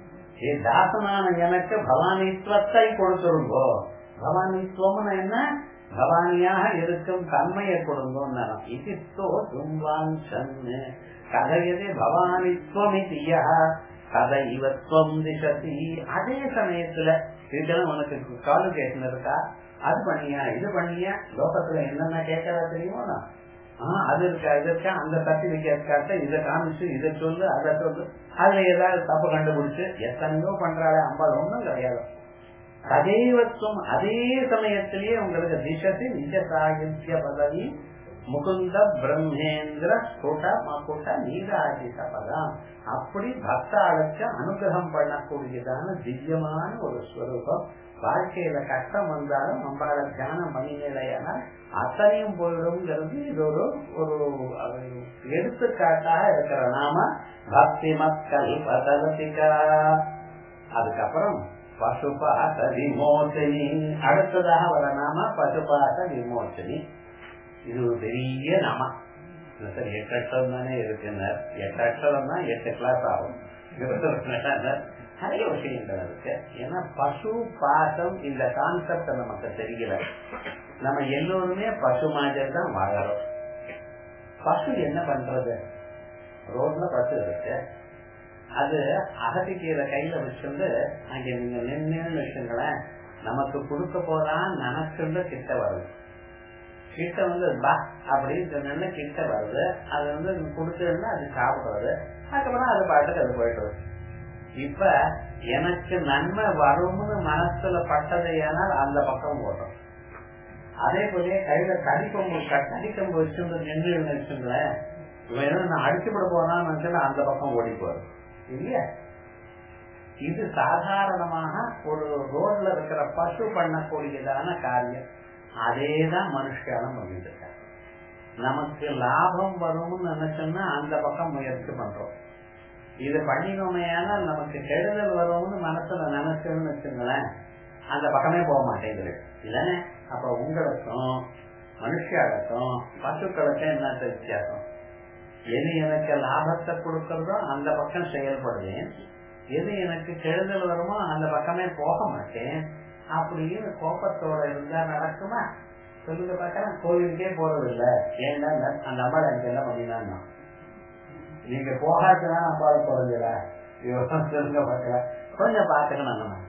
Speaker 1: ஏ தாசனான எனக்கு பவானித்துவத்தை கொடுத்துருங்கோ பவானித்துவம்னு என்ன பவானியாக இருக்கும் தன்மையை கொடுங்கோன்னு இதித்தோ தும்பாஞ்சன்னு கதையதே பவானித்துவமிதியா கதை இவத்துவம் திசதி அதே சமயத்துல இதெல்லாம் உனக்கு குவாலிபிகேஷன் இருக்கா அது பண்ணியா இது பண்ணியா லோகத்துல என்னென்ன கேட்கறா தெரியுமா ஆஹ் அது இருக்கா இது இருக்கா அந்த சர்டிபிகேட் காட்ட இதை காமிச்சு இதை சொல்லு அதை சொல்லு அதுல ஏதாவது தப்பு கண்டுபிடிச்சு எத்தனையோ பண்றாளே அம்பாள் ஒண்ணும் கிடையாது கதைவத்துவம் அதே சமயத்திலேயே உங்களுக்கு திசதி நிஜ சாகித்ய பதவி முகுந்த பிரம்மேந்திர ஸ்புட மகுட நீராஜித பதம் அப்படி பக்தாளுக்கு அனுகிரகம் பண்ணக்கூடியதான திவ்யமான ஒரு ஸ்வரூபம் வாழ்க்கையில கஷ்டம் வந்தாலும் நம்மளால தியானம் பண்ணினேனா அத்தனையும் போயிடும்ங்கிறது இது ஒரு ஒரு எடுத்துக்காட்டாக இருக்கிற நாம பக்தி மக்கள் பதவதிகா அதுக்கப்புறம் பசுபாச விமோச்சனி அடுத்ததாக வர நாம பசுபாச விமோச்சனி இது ஒரு பெரிய நாம சார் எட்டு அக்ஷரம் தானே இருக்குனர் எட்டு அக்ஷரம் தான் எட்டு கிளாஸ் ஆகும் நிறைய விஷயங்கள் இருக்கு ஏன்னா பசு பாசம் இந்த கான்செப்ட் நமக்கு தெரியல நம்ம எல்லோருமே பசு மாதிரி தான் வாழறோம் பசு என்ன பண்றது ரோட்ல பசு இருக்கு அது அகத்திக்கீரை கையில வச்சுட்டு அங்க நீங்க நின்னு வச்சுங்களேன் நமக்கு கொடுக்க போதான் நினைச்சுட்டு கிட்ட வருது கிட்ட வந்து பா அப்படின்னு சொன்னா கிட்ட வருது அது வந்து கொடுத்துருந்தா அது சாப்பிடுறது அதுக்கப்புறம் அது பாட்டுக்கு அது போயிட்டு வருது இப்ப எனக்கு நன்மை வரும்னு மனசுல பட்டது ஏனால் அந்த பக்கம் போட்டோம் அதே போல கையில தடிக்கொம்பு தடிக்கொம்பு வச்சுட்டு நின்று வச்சுங்களேன் இவன் என்ன நான் அடிச்சுவிட போனான்னு அந்த பக்கம் ஓடி போறது இல்லையா இது சாதாரணமாக ஒரு ரோட்ல இருக்கிற பசு பண்ணக்கூடியதான காரியம் அதேதான் மனுஷாலும் பண்ணிட்டு இருக்காங்க நமக்கு லாபம் வரும்னு நினைச்சோம்னா அந்த பக்கம் முயற்சி பண்றோம் இது பண்ணினோமையானா நமக்கு கெடுதல் வரும்னு மனசுல நினைச்சோம்னு வச்சுங்களேன் அந்த பக்கமே போக மாட்டேங்குது இல்லைன்னு அப்ப உங்களுக்கும் மனுஷாளுக்கும் பசுக்களுக்கும் என்ன வித்தியாசம் எது எனக்கு லாபத்தை கொடுக்கறதோ அந்த பக்கம் செயல்படுவேன் எது எனக்கு கெடுதல் வருமோ அந்த பக்கமே போக மாட்டேன் அப்படின்னு கோபத்தோட இருந்தா நடக்குமா சொல்லுங்க பார்க்கலாம் கோவிலுக்கே போறது இல்ல ஏன்னா அந்த அம்மாள் எனக்கு என்ன பண்ணினா நீங்க போகாதுன்னா அம்பாவை போறதில்ல சொல்லுங்க பார்க்கலாம் கொஞ்சம் பாத்துக்கணும் நம்ம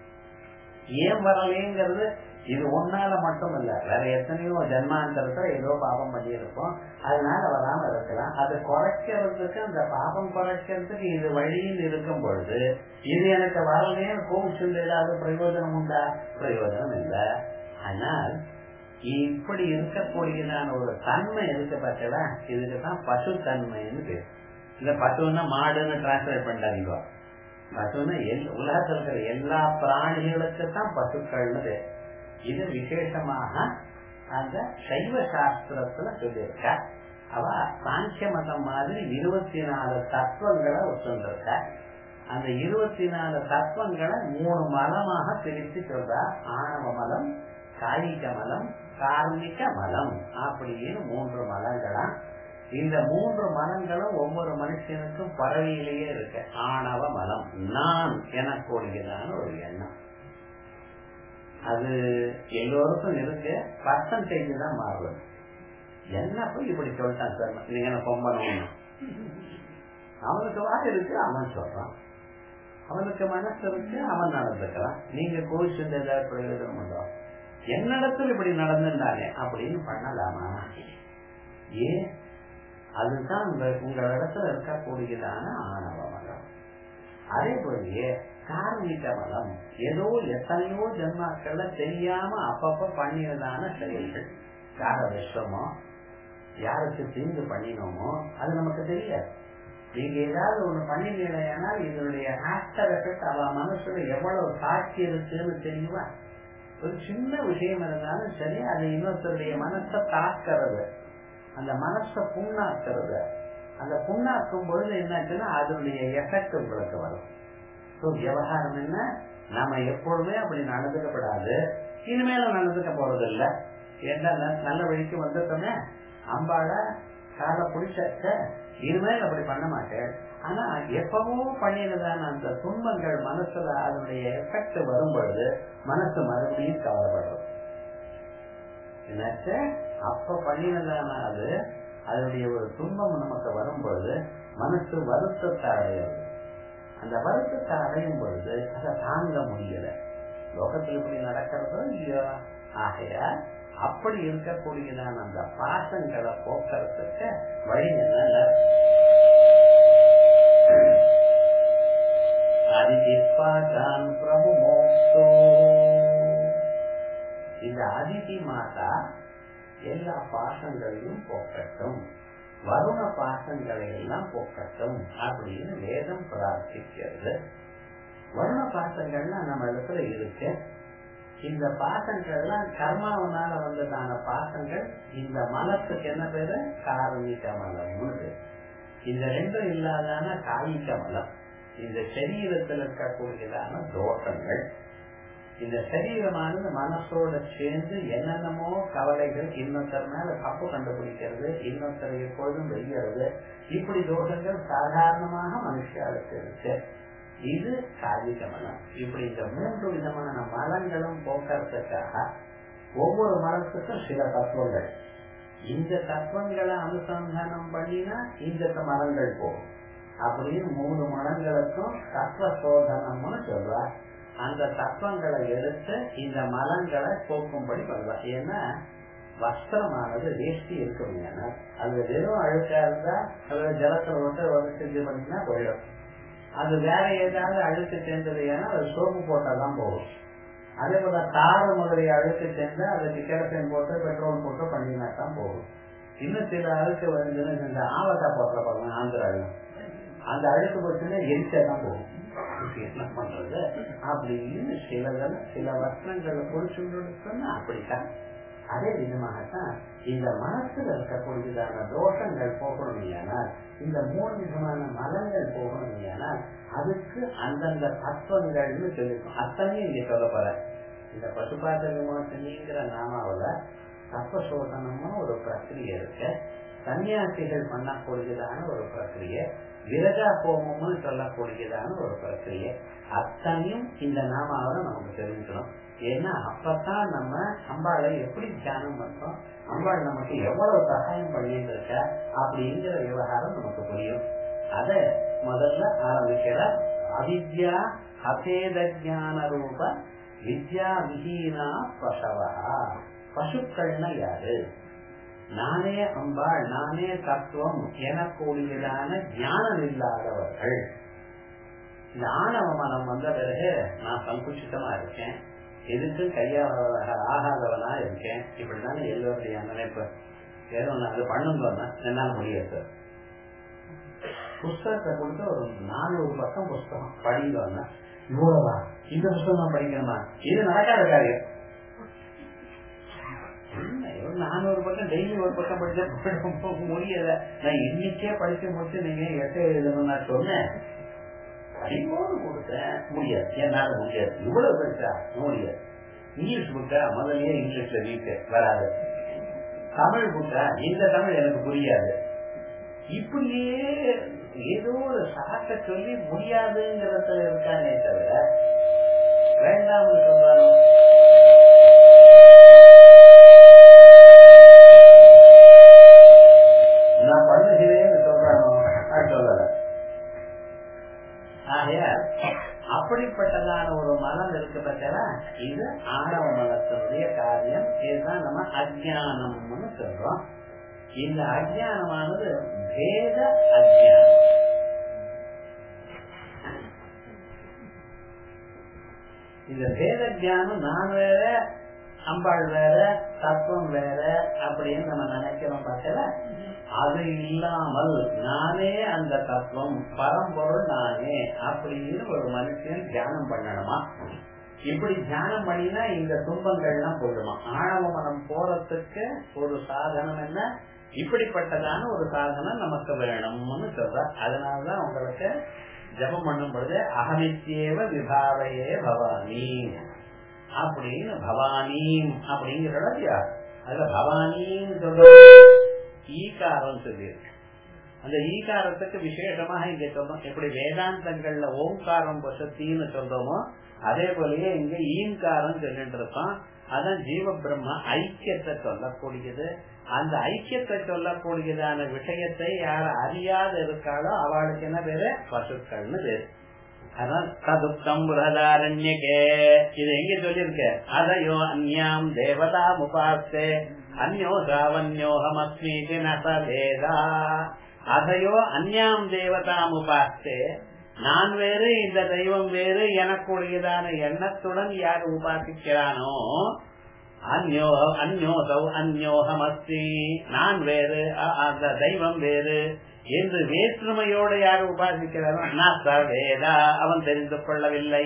Speaker 1: ஏன் வரலேங்கிறது இது ஒன்னால மட்டும் இல்ல வேற எத்தனையோ ஜென்மாந்தரத்துல ஏதோ பாபம் பண்ணி இருப்போம் அதனால வராம இருக்கலாம் அதை குறைக்கிறதுக்கு அந்த பாபம் குறைக்கிறதுக்கு இது வழியில் இருக்கும் பொழுது இது எனக்கு வரலேன்னு கோவிச்சுண்டு ஏதாவது பிரயோஜனம் உண்டா பிரயோஜனம் இல்லை ஆனால் இப்படி இருக்கக்கூடியதான ஒரு தன்மை இருக்கு பார்த்தா இதுக்குதான் பசு தன்மைன்னு பேர் இந்த பசுன்னா மாடுன்னு டிரான்ஸ்லேட் பண்ணிட்டாங்க பசுன்னு உலகத்தில் இருக்கிற எல்லா பிராணிகளுக்கு தான் பசுக்கள்னு பேர் இது விசேஷமாக அந்த சைவ சாஸ்திரத்துல சொல்லியிருக்க அவ சாங்கிய மதம் மாதிரி இருபத்தி நாலு தத்துவங்களை ஒத்துருக்க அந்த இருபத்தி நாலு தத்துவங்களை மூணு மலமாக பிரித்து சொல்றா ஆணவ மலம் காயிக மலம் கார்மிக மலம் அப்படின்னு மூன்று மலங்களா இந்த மூன்று மலங்களும் ஒவ்வொரு மனுஷனுக்கும் பறவையிலேயே இருக்கு ஆணவ மலம் நான் எனக்கூடியதான ஒரு எண்ணம் அது எல்லோருக்கும் இருக்கு பர்சன்டேஜ் தான் மாறுவது என்ன போய் இப்படி சொல்லிட்டான் சார் நீங்க என்ன பொம்பணும் அவனுக்கு வாய் இருக்கு அவன் சொல்றான் அவனுக்கு மனசு இருக்கு அவன் நடந்துக்கிறான் நீங்க கோவிச்சு ஏதாவது பிரயோஜனம் உண்டோ என்னிடத்தில் இப்படி நடந்திருந்தானே அப்படின்னு பண்ணலாமா ஏன் அதுதான் உங்களிடத்துல இருக்கக்கூடியதான ஆணவ மலம் அதே போலயே கார்மிக மலம் ஏதோ எத்தனையோ ஜென்மாக்கள்ல தெரியாம அப்பப்ப பண்ணியதான செயல்கள் யார விஷமோ யாருக்கு தீங்கு பண்ணினோமோ அது நமக்கு தெரியாது நீங்க ஏதாவது ஒண்ணு பண்ணினீங்கன்னா இதனுடைய ஆக்டர் எஃபெக்ட் அவ மனசுல எவ்வளவு சாட்சி இருக்குன்னு தெரியுமா ஒரு சின்ன விஷயம் இருந்தாலும் சரி அது இன்னொருத்தருடைய மனசை தாக்கிறது அந்த மனசை புண்ணாக்குறது அந்த புண்ணாக்கும் பொழுது என்னாச்சுன்னா அதனுடைய எஃபெக்ட் உங்களுக்கு வரும் ஸோ விவகாரம் என்ன நம்ம எப்பொழுதுமே அப்படி நடந்துக்கப்படாது இனிமேல நடந்துக்க போறது இல்ல என்ன நல்ல வழிக்கு வந்துட்டோமே அம்பாட காலை பிடிச்ச இனிமேல் அப்படி பண்ண மாட்டேன் ஆனா எப்பவோ பண்ணினதான அந்த துன்பங்கள் மனசுல அதனுடைய எஃபெக்ட் வரும் பொழுது மனசு மறுபடியும் கவலைப்படுறது என்னாச்சு அப்ப பண்ணினதான அது அதனுடைய ஒரு துன்பம் நமக்கு வரும் பொழுது மனசு வருத்தத்தை அடையிறது அந்த வருத்தத்தை அடையும் பொழுது அதை தாங்க முடியல லோகத்தில் இப்படி நடக்கிறதோ இல்லையோ ஆகையா அப்படி இருக்கக்கூடியதான அந்த பாசங்களை போக்குறதுக்கு வழி என்ன அதிதிப்பாதான் பிரபு மோக்தோ இந்த அதிதி மாதா எல்லா பாசங்களையும் போக்கட்டும் வருண பாசங்களை எல்லாம் போக்கட்டும் அப்படின்னு வேதம் பிரார்த்திக்கிறது வருண பாசங்கள்லாம் நம்ம இடத்துல இருக்கு இந்த பாசங்கள்லாம் கர்மாவனால வந்ததான பாசங்கள் இந்த மலத்துக்கு என்ன பேரு காரணிக மலம்னு இந்த ரெண்டும் இல்லாதான காயிக மலம் இந்த சரீரத்தில் இருக்கக்கூடியதான தோஷங்கள் இந்த சரீரமானது மனசோட சேர்ந்து என்னென்னமோ கவலைகள் இன்னொருத்தர் மேல தப்பு கண்டுபிடிக்கிறது இன்னொருத்தர் எப்பொழுதும் வெய்யறது இப்படி தோஷங்கள் சாதாரணமாக மனுஷாளுக்கு இருக்கு இது காலிக மலம் இப்படி இந்த மூன்று விதமான மலங்களும் போக்குறதுக்காக ஒவ்வொரு மரத்துக்கும் சில தத்துவங்கள் இந்த தத்துவங்களை அனுசந்தானம் பண்ணினா இந்த மரங்கள் போகும் அப்படின்னு மூணு மலங்களுக்கும் தத்துவ சோதனம்னு சொல்றா அந்த தத்துவங்களை எடுத்து இந்த மலங்களை போக்கும்படி பண்ணுவா ஏன்னா வஸ்திரமானது வேஷ்டி இருக்குங்க அது வெறும் அழுக்கா இருந்தா அதுல ஜலத்துல விட்டு வதச்சு இது பண்ணினா போயிடும் அது வேற ஏதாவது அழுக்கு சேர்ந்தது ஏன்னா அது சோப்பு போட்டாதான் போகும் அதே போல தார முதலிய அழுக்கு சேர்ந்து அதுக்கு கிரசன் போட்டு பெட்ரோல் போட்டு பண்ணினா தான் போகும் இன்னும் சில அழுக்கு வந்து இந்த ஆவக்காய் போட்டுற பாருங்க ஆந்திராவில் அந்த அழுக்கு போச்சுன்னா எரிச்சா தான் போகும் என்ன பண்றது அப்படின்னு சில சில வஸ்திரங்களை பொறிச்சுன்னு அப்படித்தான் அதே விதமாகத்தான் இந்த மனசுல இருக்கக்கூடியதான தோஷங்கள் போகணும் இந்த மூணு விதமான மலங்கள் போகணும் அதுக்கு அந்தந்த தத்துவங்கள்னு சொல்லிருக்கோம் அத்தனையும் இங்க சொல்ல போற இந்த பசுபாத விமோசனிங்கிற நாமாவில தப்பசோதனம்னு ஒரு பிரக்கிரியை இருக்கு சன்னியாசிகள் பண்ணக்கூடியதான ஒரு பிரக்கிரியை விரஜா ஹோமம்னு சொல்லக்கூடியதான ஒரு பிரக்கிரியை அத்தனையும் இந்த நாமாவில நமக்கு தெரிஞ்சுக்கணும் ஏன்னா அப்பதான் நம்ம அம்பாளை எப்படி தியானம் பண்றோம் அம்பாள் நமக்கு எவ்வளவு சகாயம் பண்ணிட்டு இருக்க அப்படிங்கிற விவகாரம் நமக்கு புரியும் அத முதல்ல ஆரம்பிக்கிற அவித்யா அசேத ஜான ரூப வித்யா விஹீனா பசவா பசுக்கள்னா யாரு நானே அம்பாள் நானே தத்துவம் எனக்கூடியதான ஞானம் இல்லாதவர்கள் இந்த ஆணவ மனம் வந்த பிறகு நான் சங்குச்சிதமா இருக்கேன் எதுக்கும் கையாள ஆகாதவனா இருக்கேன் இப்படிதானே எல்லோருடைய நினைப்பு வேற ஒண்ணு அது பண்ணுங்க என்னால முடியாது புஸ்தகத்தை கொடுத்து ஒரு நானூறு பக்கம் புஸ்தகம் படிங்க இவ்வளவா இந்த புஸ்தகம் படிக்கணுமா இது நடக்காத காரியம் நானூறு பக்கம் டெய்லி ஒரு பக்கம் படிச்சா முடியல நான் இன்னைக்கே படிச்சு முடிச்சு நீங்க எட்ட எழுதணும் நான் சொன்னேன் படிப்போடு கொடுத்தேன் முடியாது என்னால முடியாது இவ்வளவு படிச்சா முடியாது இங்கிலீஷ் புக்கா முதல்லயே இங்கிலீஷ்ல வீட்டு வராது தமிழ் புக்கா இந்த தமிழ் எனக்கு புரியாது இப்படியே ஏதோ ஒரு சாக்க சொல்லி முடியாதுங்கிறதுல இருக்கானே தவிர வேண்டாம்னு சொல்றானோ நான் பண்ணுகிறேன்னு சொல்றானோ சொல்லல ஆகையால் அப்படிப்பட்டதான ஒரு மனம் இருக்கு பற்றா இது ஆணவ மனத்தினுடைய காரியம் இதுதான் நம்ம அஜானம்னு சொல்றோம் இந்த அஜானமானது பேத அஜானம் இந்த பேத ஜானம் நான் வேற அம்பாள் வேற தத்துவம் வேற அப்படின்னு நம்ம நினைக்கிறோம் பார்த்தல அது இல்லாமல் நானே அந்த தத்துவம் பரம்பொருள் நானே அப்படின்னு ஒரு மனுஷன் தியானம் பண்ணணுமா இப்படி தியானம் பண்ணினா இந்த துன்பங்கள்லாம் போயிடுமா ஆணவ மனம் போறதுக்கு ஒரு சாதனம் என்ன இப்படிப்பட்டதான ஒரு சாதனம் நமக்கு வேணும்னு சொல்ற அதனாலதான் உங்களுக்கு ஜபம் பண்ணும் பொழுது அகமித்யேவ விபாவையே பவானி அப்படின்னு பவானி அப்படிங்கிறத இல்லையா அதுல பவானின்னு சொல்ற ஈகாரம் சொல்லியிருக்கு அந்த ஈகாரத்துக்கு விசேஷமாக இங்க சொல்றோம் எப்படி வேதாந்தங்கள்ல ஓங்காரம் வசத்தின்னு சொல்றோமோ அதே போலயே இங்க ஈங்காரம் சொல்லிட்டு இருக்கோம் அதான் ஜீவ பிரம்ம ஐக்கியத்தை சொல்லக்கூடியது அந்த ஐக்கியத்தை சொல்லக்கூடியதான விஷயத்தை யார் அறியாத இருக்காளோ அவளுக்கு என்ன பேரு பசுக்கள்னு பேரு அதான் சதுப்தம் புரதாரண்யகே இது எங்க சொல்லிருக்க அதையோ அந்யாம் தேவதா முபாஸ்தே அந்யோ சாவன்யோகமஸ்மீதி நசவேதா அதையோ அந்யாம் தேவதாம் உபாஸ்தே நான் வேறு இந்த தெய்வம் வேறு எனக்குடையதான எண்ணத்துடன் யார் உபாசிக்கிறானோ அந்யோ அந்யோசௌ அந்யோகமஸ்தி நான் வேறு அந்த தெய்வம் வேறு என்று வேற்றுமையோடு யார் உபாசிக்கிறானோ வேதா அவன் தெரிந்து கொள்ளவில்லை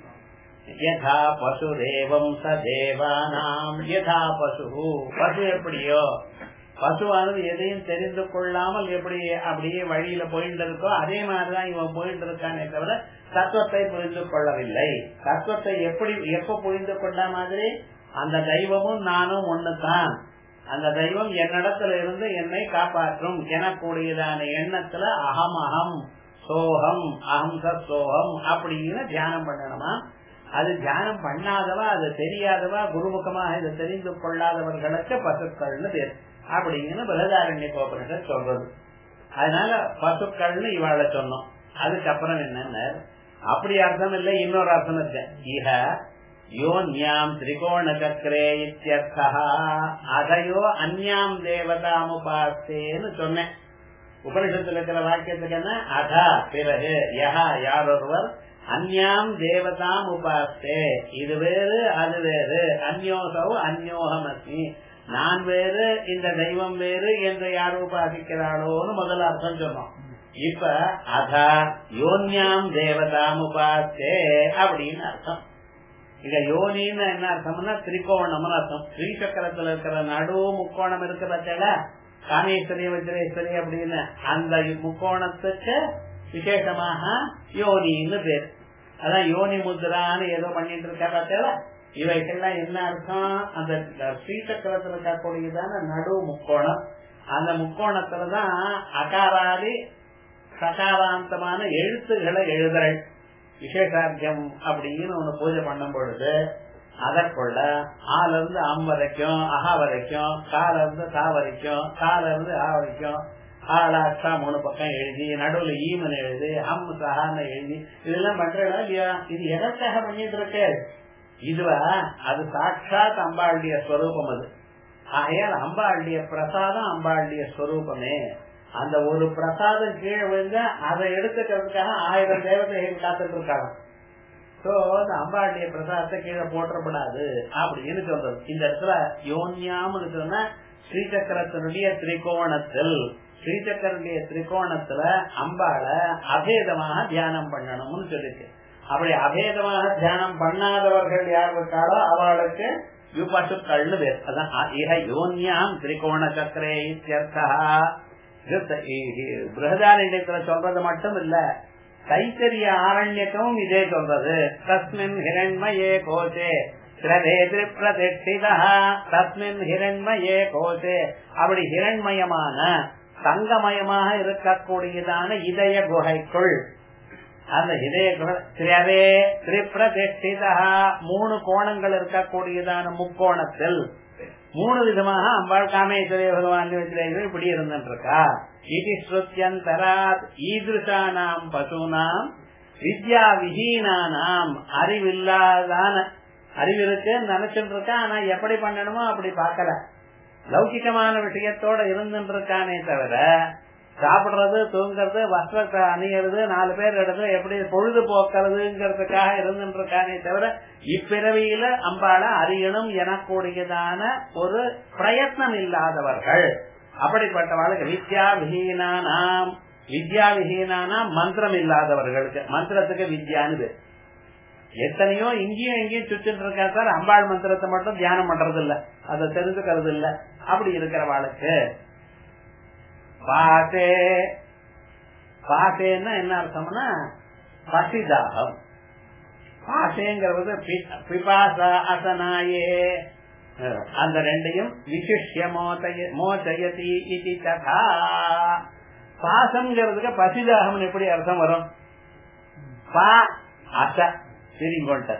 Speaker 1: யதா பசுரேவம் சதேவானாம் யதா பசு பசு எப்படியோ பசுவானது எதையும் தெரிந்து கொள்ளாமல் எப்படி அப்படியே வழியில போயிட்டு இருக்கோ அதே மாதிரிதான் இவன் போயிட்டு இருக்கானே தவிர தத்துவத்தை புரிந்து கொள்ளவில்லை தத்துவத்தை எப்படி எப்ப புரிந்து கொண்ட மாதிரி அந்த தெய்வமும் நானும் ஒண்ணுதான் அந்த தெய்வம் என்னிடத்துல இருந்து என்னை காப்பாற்றும் எனக்கூடியதான எண்ணத்துல அகம் அகம் சோகம் அகம் சோகம் அப்படின்னு தியானம் பண்ணணுமா அது தியானம் பண்ணாதவா அது தெரியாதவா குருமுகமாக இதை தெரிந்து கொள்ளாதவர்களுக்கு பசுக்கள்னு பேர் அப்படின்னு பலதாரண்ய கோபனிஷத் சொல்றது அதனால பசுக்கள்னு இவாள சொன்னோம் அதுக்கப்புறம் என்னன்னு அப்படி அர்த்தம் இல்லை இன்னொரு அர்த்தம் இருக்கு இஹ யோன்யாம் திரிகோண சக்கரே இத்தியர்த்தா அதையோ அந்யாம் தேவதாமுபாஸ்தேன்னு சொன்னேன் உபனிஷத்துல இருக்கிற வாக்கியத்துக்கு என்ன அதா பிறகு யஹா யாரொருவர் அந்யாம் தேவதாம் உபாஸ்தே இது வேறு அது வேறு அந்யோசவு அந்யோகமஸ்மி நான் வேறு இந்த தெய்வம் வேறு என்று யார் உபாசிக்கிறாளோன்னு முதல் அர்த்தம் சொன்னோம் இப்ப அதா யோன்யாம் தேவதாம் உபாஸ்தே அப்படின்னு அர்த்தம் இங்க யோனின்னு என்ன அர்த்தம்னா திரிகோணம்னு அர்த்தம் ஸ்ரீசக்கரத்துல இருக்கிற நடு முக்கோணம் இருக்கு பார்த்தா காமேஸ்வரி வஜ்ரேஸ்வரி அப்படின்னு அந்த முக்கோணத்துக்கு விசேஷமாக யோனின்னு பேர் அதான் யோனி முத்ரான்னு ஏதோ பண்ணிட்டு இருக்கா பார்த்தா இவைகள்லாம் என்ன அர்த்தம் அந்த ஸ்ரீசக்கரத்துல இருக்கக்கூடியதான நடு முக்கோணம் அந்த முக்கோணத்துலதான் அகாராதி சகாராந்தமான எழுத்துக்களை எழுதுறள் விசேஷார்த்தியம் அப்படின்னு ஒண்ணு பூஜை பண்ணும் பொழுது அதற்குள்ள ஆல இருந்து அம் வரைக்கும் அஹா வரைக்கும் கால இருந்து கா வரைக்கும் கால இருந்து ஆ வரைக்கும் ஆளாட்சா மூணு பக்கம் எழுதி நடுவுல ஈமன் எழுதி ஹம் சஹான்னு எழுதி இதெல்லாம் பண்றா இல்லையா இது எதற்காக பண்ணிட்டு இருக்கு இதுவா அது சாட்சாத் அம்பாளுடைய ஸ்வரூபம் அது ஆகையால் அம்பாளுடைய பிரசாதம் அம்பாளுடைய ஸ்வரூபமே அந்த ஒரு பிரசாதம் கீழே விழுந்தா அதை எடுத்துக்கிறதுக்காக ஆயிரம் தேவதைகள் காத்துட்டு இருக்காங்க சோ அந்த அம்பாளுடைய பிரசாதத்தை கீழே போற்றப்படாது அப்படின்னு சொல்றது இந்த இடத்துல யோன்யாம்னு சொன்னா ஸ்ரீசக்கரத்தினுடைய திரிகோணத்தில் ஸ்ரீசக்கரனுடைய திரிகோணத்துல அம்பாள அபேதமாக தியானம் பண்ணணும்னு சொல்லிச்சு அப்படி அபேதமாக தியானம் பண்ணாதவர்கள் யார் இருக்காளோ அவளுக்கு யுபசுக்கள்னு பேர் அதான் இக யோன்யாம் திரிகோண சக்கரே இத்தியர்த்தா பிரகதாரண்யத்துல சொல்றது மட்டும் இல்ல தைத்தரிய ஆரண்யக்கமும் இதே சொல்றது தஸ்மின் ஹிரண்மயே கோஷே திரதேதிரி பிரதிஷ்டிதா தஸ்மின் ஹிரண்மயே கோஷே அப்படி ஹிரண்மயமான தங்கமயமாக இருக்கக்கூடியதான இதய குகைக்குள் அந்த இதய திரவே திரிப்பிரதிஷ்டிதா மூணு கோணங்கள் இருக்கக்கூடியதான முக்கோணத்தில் மூணு விதமாக அம்பாள் காமேஸ்வரி பகவான் இப்படி இருந்துருக்கா இது ஸ்ருத்தியந்தராத் ஈதிருஷானாம் பசுனாம் வித்யா விஹீனானாம் அறிவில்லாதான அறிவு இருக்குன்னு நினைச்சுட்டு இருக்கா ஆனா எப்படி பண்ணணுமோ அப்படி பார்க்கல லௌகிகமான விஷயத்தோட இருந்துட்டு இருக்கானே தவிர சாப்பிடுறது தூங்குறது வஸ்திரத்தை அணியறது நாலு பேர் இடத்துல எப்படி பொழுது போக்குறதுங்கிறதுக்காக இருந்துட்டு இருக்கானே தவிர இப்பிறவியில அம்பாள அறியணும் எனக்கூடியதான ஒரு பிரயத்னம் இல்லாதவர்கள் அப்படிப்பட்டவர்களுக்கு வித்யா விஹீனானாம் வித்யா விஹீனானாம் மந்திரம் இல்லாதவர்களுக்கு மந்திரத்துக்கு வித்யான்னு எத்தனையோ இங்கேயும் எங்கேயும் சுத்திட்டு இருக்கா சார் அம்பாள் மந்திரத்தை மட்டும் தியானம் பண்றது இல்ல அதை தெரிஞ்சுக்கிறது இல்ல அப்படி இருக்கிறவாளுக்கு பாசே பாசேன்னா என்ன அர்த்தம்னா பசிதாகம் பாசேங்கிறது பிபாசா அசனாயே அந்த ரெண்டையும் விசிஷ்ய மோச்சயதி இது ததா பாசம்ங்கிறதுக்கு பசிதாகம் எப்படி அர்த்தம் வரும் பா அச சிரிங்கொண்ட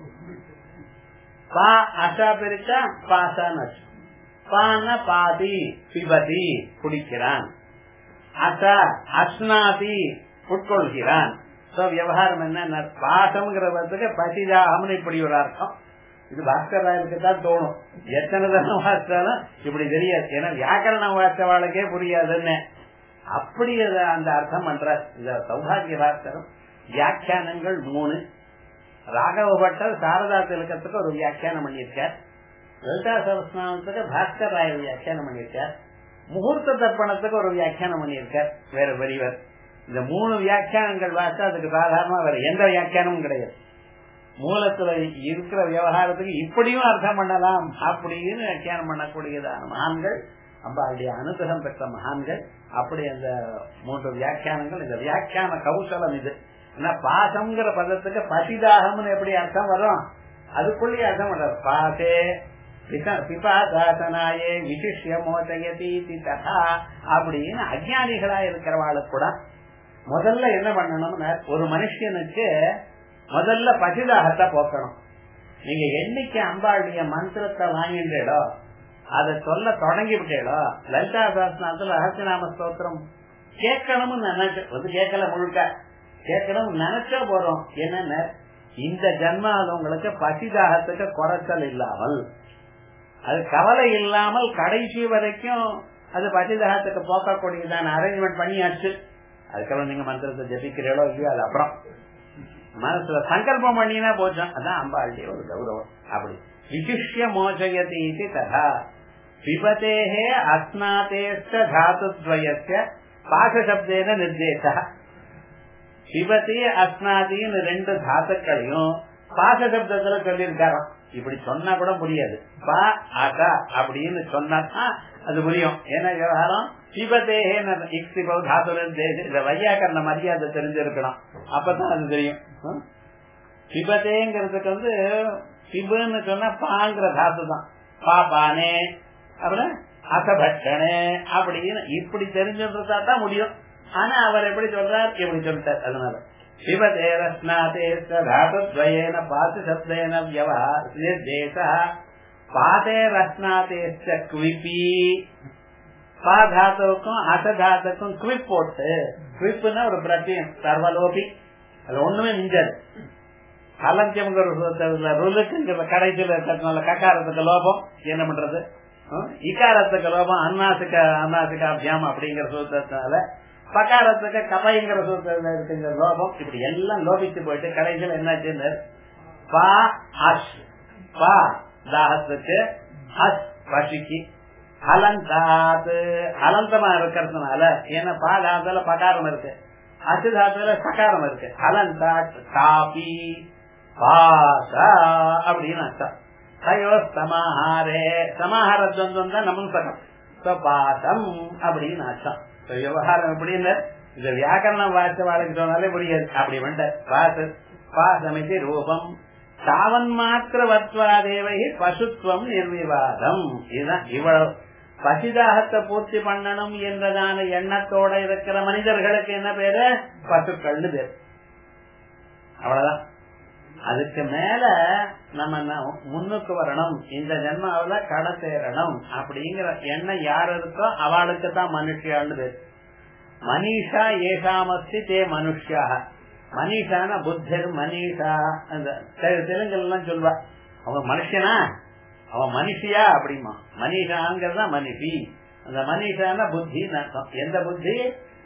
Speaker 1: பா அசா பிரிச்சா பாசான்னு பான பாதி பிபதி குடிக்கிறான் அச அஸ்னாதி உட்கொள்கிறான் விவகாரம் என்ன பாசம்ங்கிறதுக்கு பசிதாகம்னு இப்படி ஒரு அர்த்தம் இது பாஸ்கர் ராயலுக்கு தான் தோணும் எத்தனை தரம் வாசிச்சாலும் இப்படி தெரியாது ஏன்னா வியாக்கரணம் வாசிச்சவாளுக்கே புரியாதுன்னு அப்படி அந்த அர்த்தம் பண்றார் இந்த சௌபாகிய பாஸ்கரம் வியாக்கியானங்கள் மூணு ராகவ பட்டர் சாரதா திலக்கத்துக்கு ஒரு வியாக்கியானம் பண்ணியிருக்கார் லலிதா சரஸ்நாமத்துக்கு பாஸ்கர் ராயர் வியாக்கியானம் பண்ணியிருக்கார் முகூர்த்த தர்ப்பணத்துக்கு ஒரு வியாக்கியானம் பண்ணியிருக்கார் வேற வரிவர் இந்த மூணு வியாக்கியானங்கள் வாசிச்சா அதுக்கு சாதாரணமா வேற எந்த வியாக்கியானமும் கிடையாது மூலத்துல இருக்கிற விவகாரத்துக்கு இப்படியும் அர்த்தம் பண்ணலாம் அப்படின்னு வியாக்கியானம் பண்ணக்கூடியதான மகான்கள் அம்பாளுடைய அனுகிரகம் பெற்ற மகான்கள் அப்படி அந்த மூன்று வியாக்கியானங்கள் இந்த வியாக்கியான கௌசலம் இது ஏன்னா பாசம்ங்கிற பதத்துக்கு பசிதாகம்னு எப்படி அர்த்தம் வரும் அதுக்குள்ளேயே அர்த்தம் பண்றாரு பாசே பிபாதாசனாயே விசிஷ்ய மோசயதி ததா அப்படின்னு அஜானிகளா இருக்கிறவாளுக்கு கூட முதல்ல என்ன பண்ணணும்னா ஒரு மனுஷனுக்கு முதல்ல பசிதாகத்தை போக்கணும் நீங்க என்னைக்கு அம்பாளுடைய மந்திரத்தை வாங்கின்றோ அதை சொல்ல தொடங்கி விட்டேடோ லலிதா சாஸ்திரத்துல ரகசியநாம ஸ்தோத்திரம் கேட்கணும்னு நினைச்ச வந்து கேட்கல முழுக்க கேட்கணும் நினைச்சா போறோம் என்னன்னு இந்த ஜென்மாவில் உங்களுக்கு பசிதாகத்துக்கு குறைச்சல் இல்லாமல் அது கவலை இல்லாமல் கடைசி வரைக்கும் அது பசிதாகத்துக்கு போக்கக்கூடியதான அரேஞ்ச்மெண்ட் பண்ணியாச்சு அதுக்கப்புறம் நீங்க மந்திரத்தை ஜபிக்கிறீங்களோ இல்லையோ அது அப்புறம் மனசுல சங்கல்பம் பண்ணினா போச்சோம் அதான் அம்பாளுடைய ஒரு கௌரவம் அப்படி விசிஷ்ய மோசயதி இது ததா பிபதேஹே அஸ்நாதேஷ்ட தாத்துத்வயஸ்ய பாசசப்தேன நிர்தேச பிபதி அஸ்னாதின்னு ரெண்டு தாத்துக்களையும் பாசசப்தத்துல சொல்லியிருக்காராம் இப்படி சொன்னா கூட புரியாது பா அகா அப்படின்னு சொன்னா அது புரியும் ஏன்னா விவகாரம் சிபதேஹே இக்ஸிபவ் தாத்துல இந்த வையாக்கரண மரியாதை தெரிஞ்சிருக்கணும் அப்பதான் அது தெரியும் சிபதேங்கிறதுக்கு வந்து சிபுன்னு சொன்னா பாங்கிற தாத்து தான் பா பானே அப்புறம் அசபட்சணே அப்படின்னு இப்படி தெரிஞ்சுன்றதா தான் முடியும் ஆனா அவர் எப்படி சொல்றார் எப்படி சொல்லிட்டார் அதனால சிவதே ரத்னாதே தாத்துத்வயேன பாத்து சப்தேன வியவஹார பாதே ரத்னாதேஷ்ட குவிப்பி பா தாத்துக்கும் அச தாத்துக்கும் குவிப் போட்டு குவிப்புன்னா ஒரு பிரத்தியம் சர்வலோபி அது ஒண்ணுமே மிஞ்சாது கலஞ்சம்ங்கிற ருலுக்குங்கிற கடைசியில் இருக்கிறதுனால கக்காரத்துக்கு லோபம் என்ன பண்றது இக்காரத்துக்கு லோபம் அன்னாசுக்க அன்னாசுக்காபியாம் அப்படிங்கிற சூத்திரத்தினால பக்காரத்துக்கு கபைங்கிற சூத்திரத்துல இருக்குங்கிற லோபம் இப்படி எல்லாம் லோபிச்சு போயிட்டு கடைசியில் என்னாச்சுன்னு பா அஷ் பா தாகத்துக்கு அஷ் பசிக்கு அலந்தாத்து அலந்தமா இருக்கிறதுனால ஏன்னா பா தாத்துல பகாரம் இருக்கு அசு தாத்துல சகாரம் இருக்கு அலந்தாட் காபி பாசா அப்படின்னு அர்த்தம் தயோ சமாஹாரே சமாஹார துவந்தம் தான் நமுசகம் பாசம் அப்படின்னு அர்த்தம் விவகாரம் எப்படின்னு இந்த வியாக்கரண வார்த்தை வாழ்க்கை சொன்னாலே புரியாது அப்படி வந்துட்ட பாச பாசமிதி ரூபம் தாவன் மாத்திர வத்வாதேவை பசுத்துவம் நிர்விவாதம் இதுதான் இவ்வளவு பசிதாகத்தை பூர்த்தி பண்ணணும் என்றதான எண்ணத்தோட இருக்கிற மனிதர்களுக்கு என்ன பேரு பசுக்கள்னு பேரு அவ்வளவுதான் அதுக்கு மேல நம்ம முன்னுக்கு வரணும் இந்த ஜென்மாவில கடை சேரணும் அப்படிங்கிற எண்ணம் யார் இருக்கோ அவளுக்கு தான் மனுஷியான்னு பேர் மனிஷா ஏகாமஸ்தி தே மனுஷியாக மனிஷான புத்தர் மனிஷா அந்த தெலுங்குல எல்லாம் சொல்வா அவன் மனுஷனா அவன் மனுஷியா அப்படிமா மனிஷாங்கிறது மனுஷி அந்த மனிஷான புத்தி எந்த புத்தி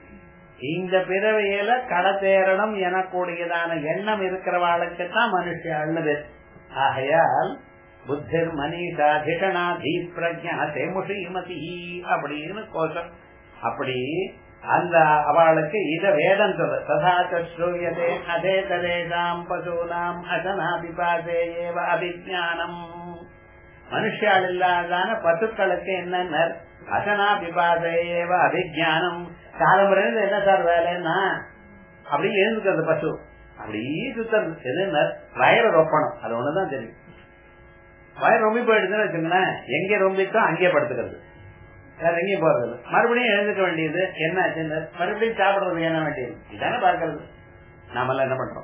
Speaker 1: இந்த பிறவையில கடத்தேறணும் எனக்கூடியதான எண்ணம் இருக்கிறவாளுக்கு தான் மனுஷியாள்னது ஆகையால் புத்தர் மனிஷா திஷனா தீப் பிரஜா தேமுஷிமதி அப்படின்னு கோஷம் அப்படி அந்த அவளுக்கு இத வேதம் சொல்ல ததாச்சூயதே அதே ததேதாம் பசூனாம் அசனா பிபாசே ஏவ அபிஜானம் மனுஷால் இல்லாதான பசுக்களுக்கு என்னென்ன அசனா பிபாசே ஏவ அபிஜானம் காலமுறையில என்ன சார் வேலைன்னா அப்படி எழுந்துக்கிறது பசு அப்படி சுத்தம் எதுன்னு வயரை ரொப்பணும் அது ஒண்ணுதான் தெரியும் வயர் ரொம்பி போயிடுதுன்னு வச்சுங்களேன் எங்க ரொம்பித்தோ அங்கே படுத்துக்கிறது வேற எங்கேயும் போறது மறுபடியும் எழுந்துக்க வேண்டியது என்ன ஆச்சுன்னு மறுபடியும் சாப்பிடுறது என்ன வேண்டியது இதானே பார்க்கறது நாமெல்லாம் என்ன பண்றோம்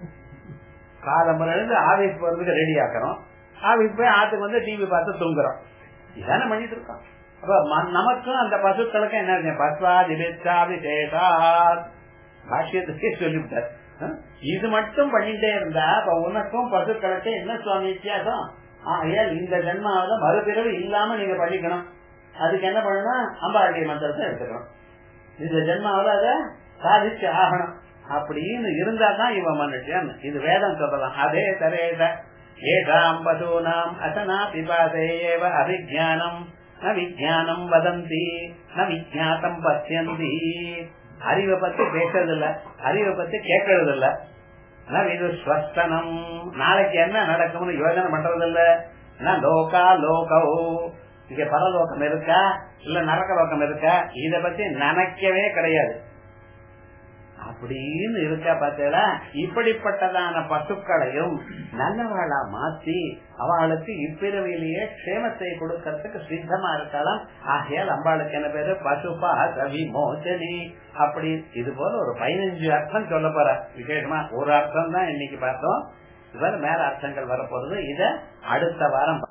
Speaker 1: காலம்பரம் எழுந்து ஆபீஸ் போறதுக்கு ரெடி ஆக்கிறோம் ஆபீஸ் போய் ஆத்துக்கு வந்து டிவி பார்த்து தூங்குறோம் இதானே பண்ணிட்டு இருக்கோம் அப்ப நமக்கும் அந்த பசுக்களுக்கும் என்ன பஸ்வா திபிச்சா விசேஷா பாஷ்யத்துக்கே சொல்லிவிட்டார் இது மட்டும் பண்ணிட்டே இருந்தா அப்ப உனக்கும் பசுக்களுக்கு என்ன சுவாமி வித்தியாசம் ஆகையால் இந்த ஜென்மாவில மறுபிறவு இல்லாம நீங்க படிக்கணும் அதுக்கு என்ன பண்ணணும் அம்பாளுடைய மந்திரத்தை எடுத்துக்கணும் இந்த ஜென்மாவில அதை சாதிச்சு ஆகணும் அப்படின்னு இருந்தா தான் இவன் மனுஷன் இது வேதம் சொல்லலாம் அதே தரேத ஏதாம் பசூனாம் அசனா பிபாசேவ அபிஜானம் ந விஜயானம் வதந்தி ந விஜாத்தம் பசியந்தி அறிவை பத்தி பேசுறது இல்ல அறிவை பத்தி கேட்கறது இல்ல இது ஸ்வஸ்தனம் நாளைக்கு என்ன நடக்கும்னு யோசனை பண்றது இல்ல லோகா லோகோ இங்க பரலோகம் இருக்கா இல்ல நரக லோகம் இருக்கா இத பத்தி நினைக்கவே கிடையாது அப்படின்னு இருக்கா பார்த்தா இப்படிப்பட்டதான பசுக்களையும் நல்லவளா மாத்தி அவளுக்கு இப்பிறவிலேயே க்ஷேமத்தை கொடுக்கறதுக்கு சித்தமா இருக்கலாம் ஆகையால் அம்பாளுக்கு என்ன பேரு பசுபா கவி மோச்சனி அப்படி இது போல ஒரு பதினஞ்சு அர்த்தம் சொல்ல போற விசேஷமா ஒரு அர்த்தம் தான் இன்னைக்கு பார்த்தோம் இவர் மேல அர்த்தங்கள் வரப்போறது இத அடுத்த வாரம்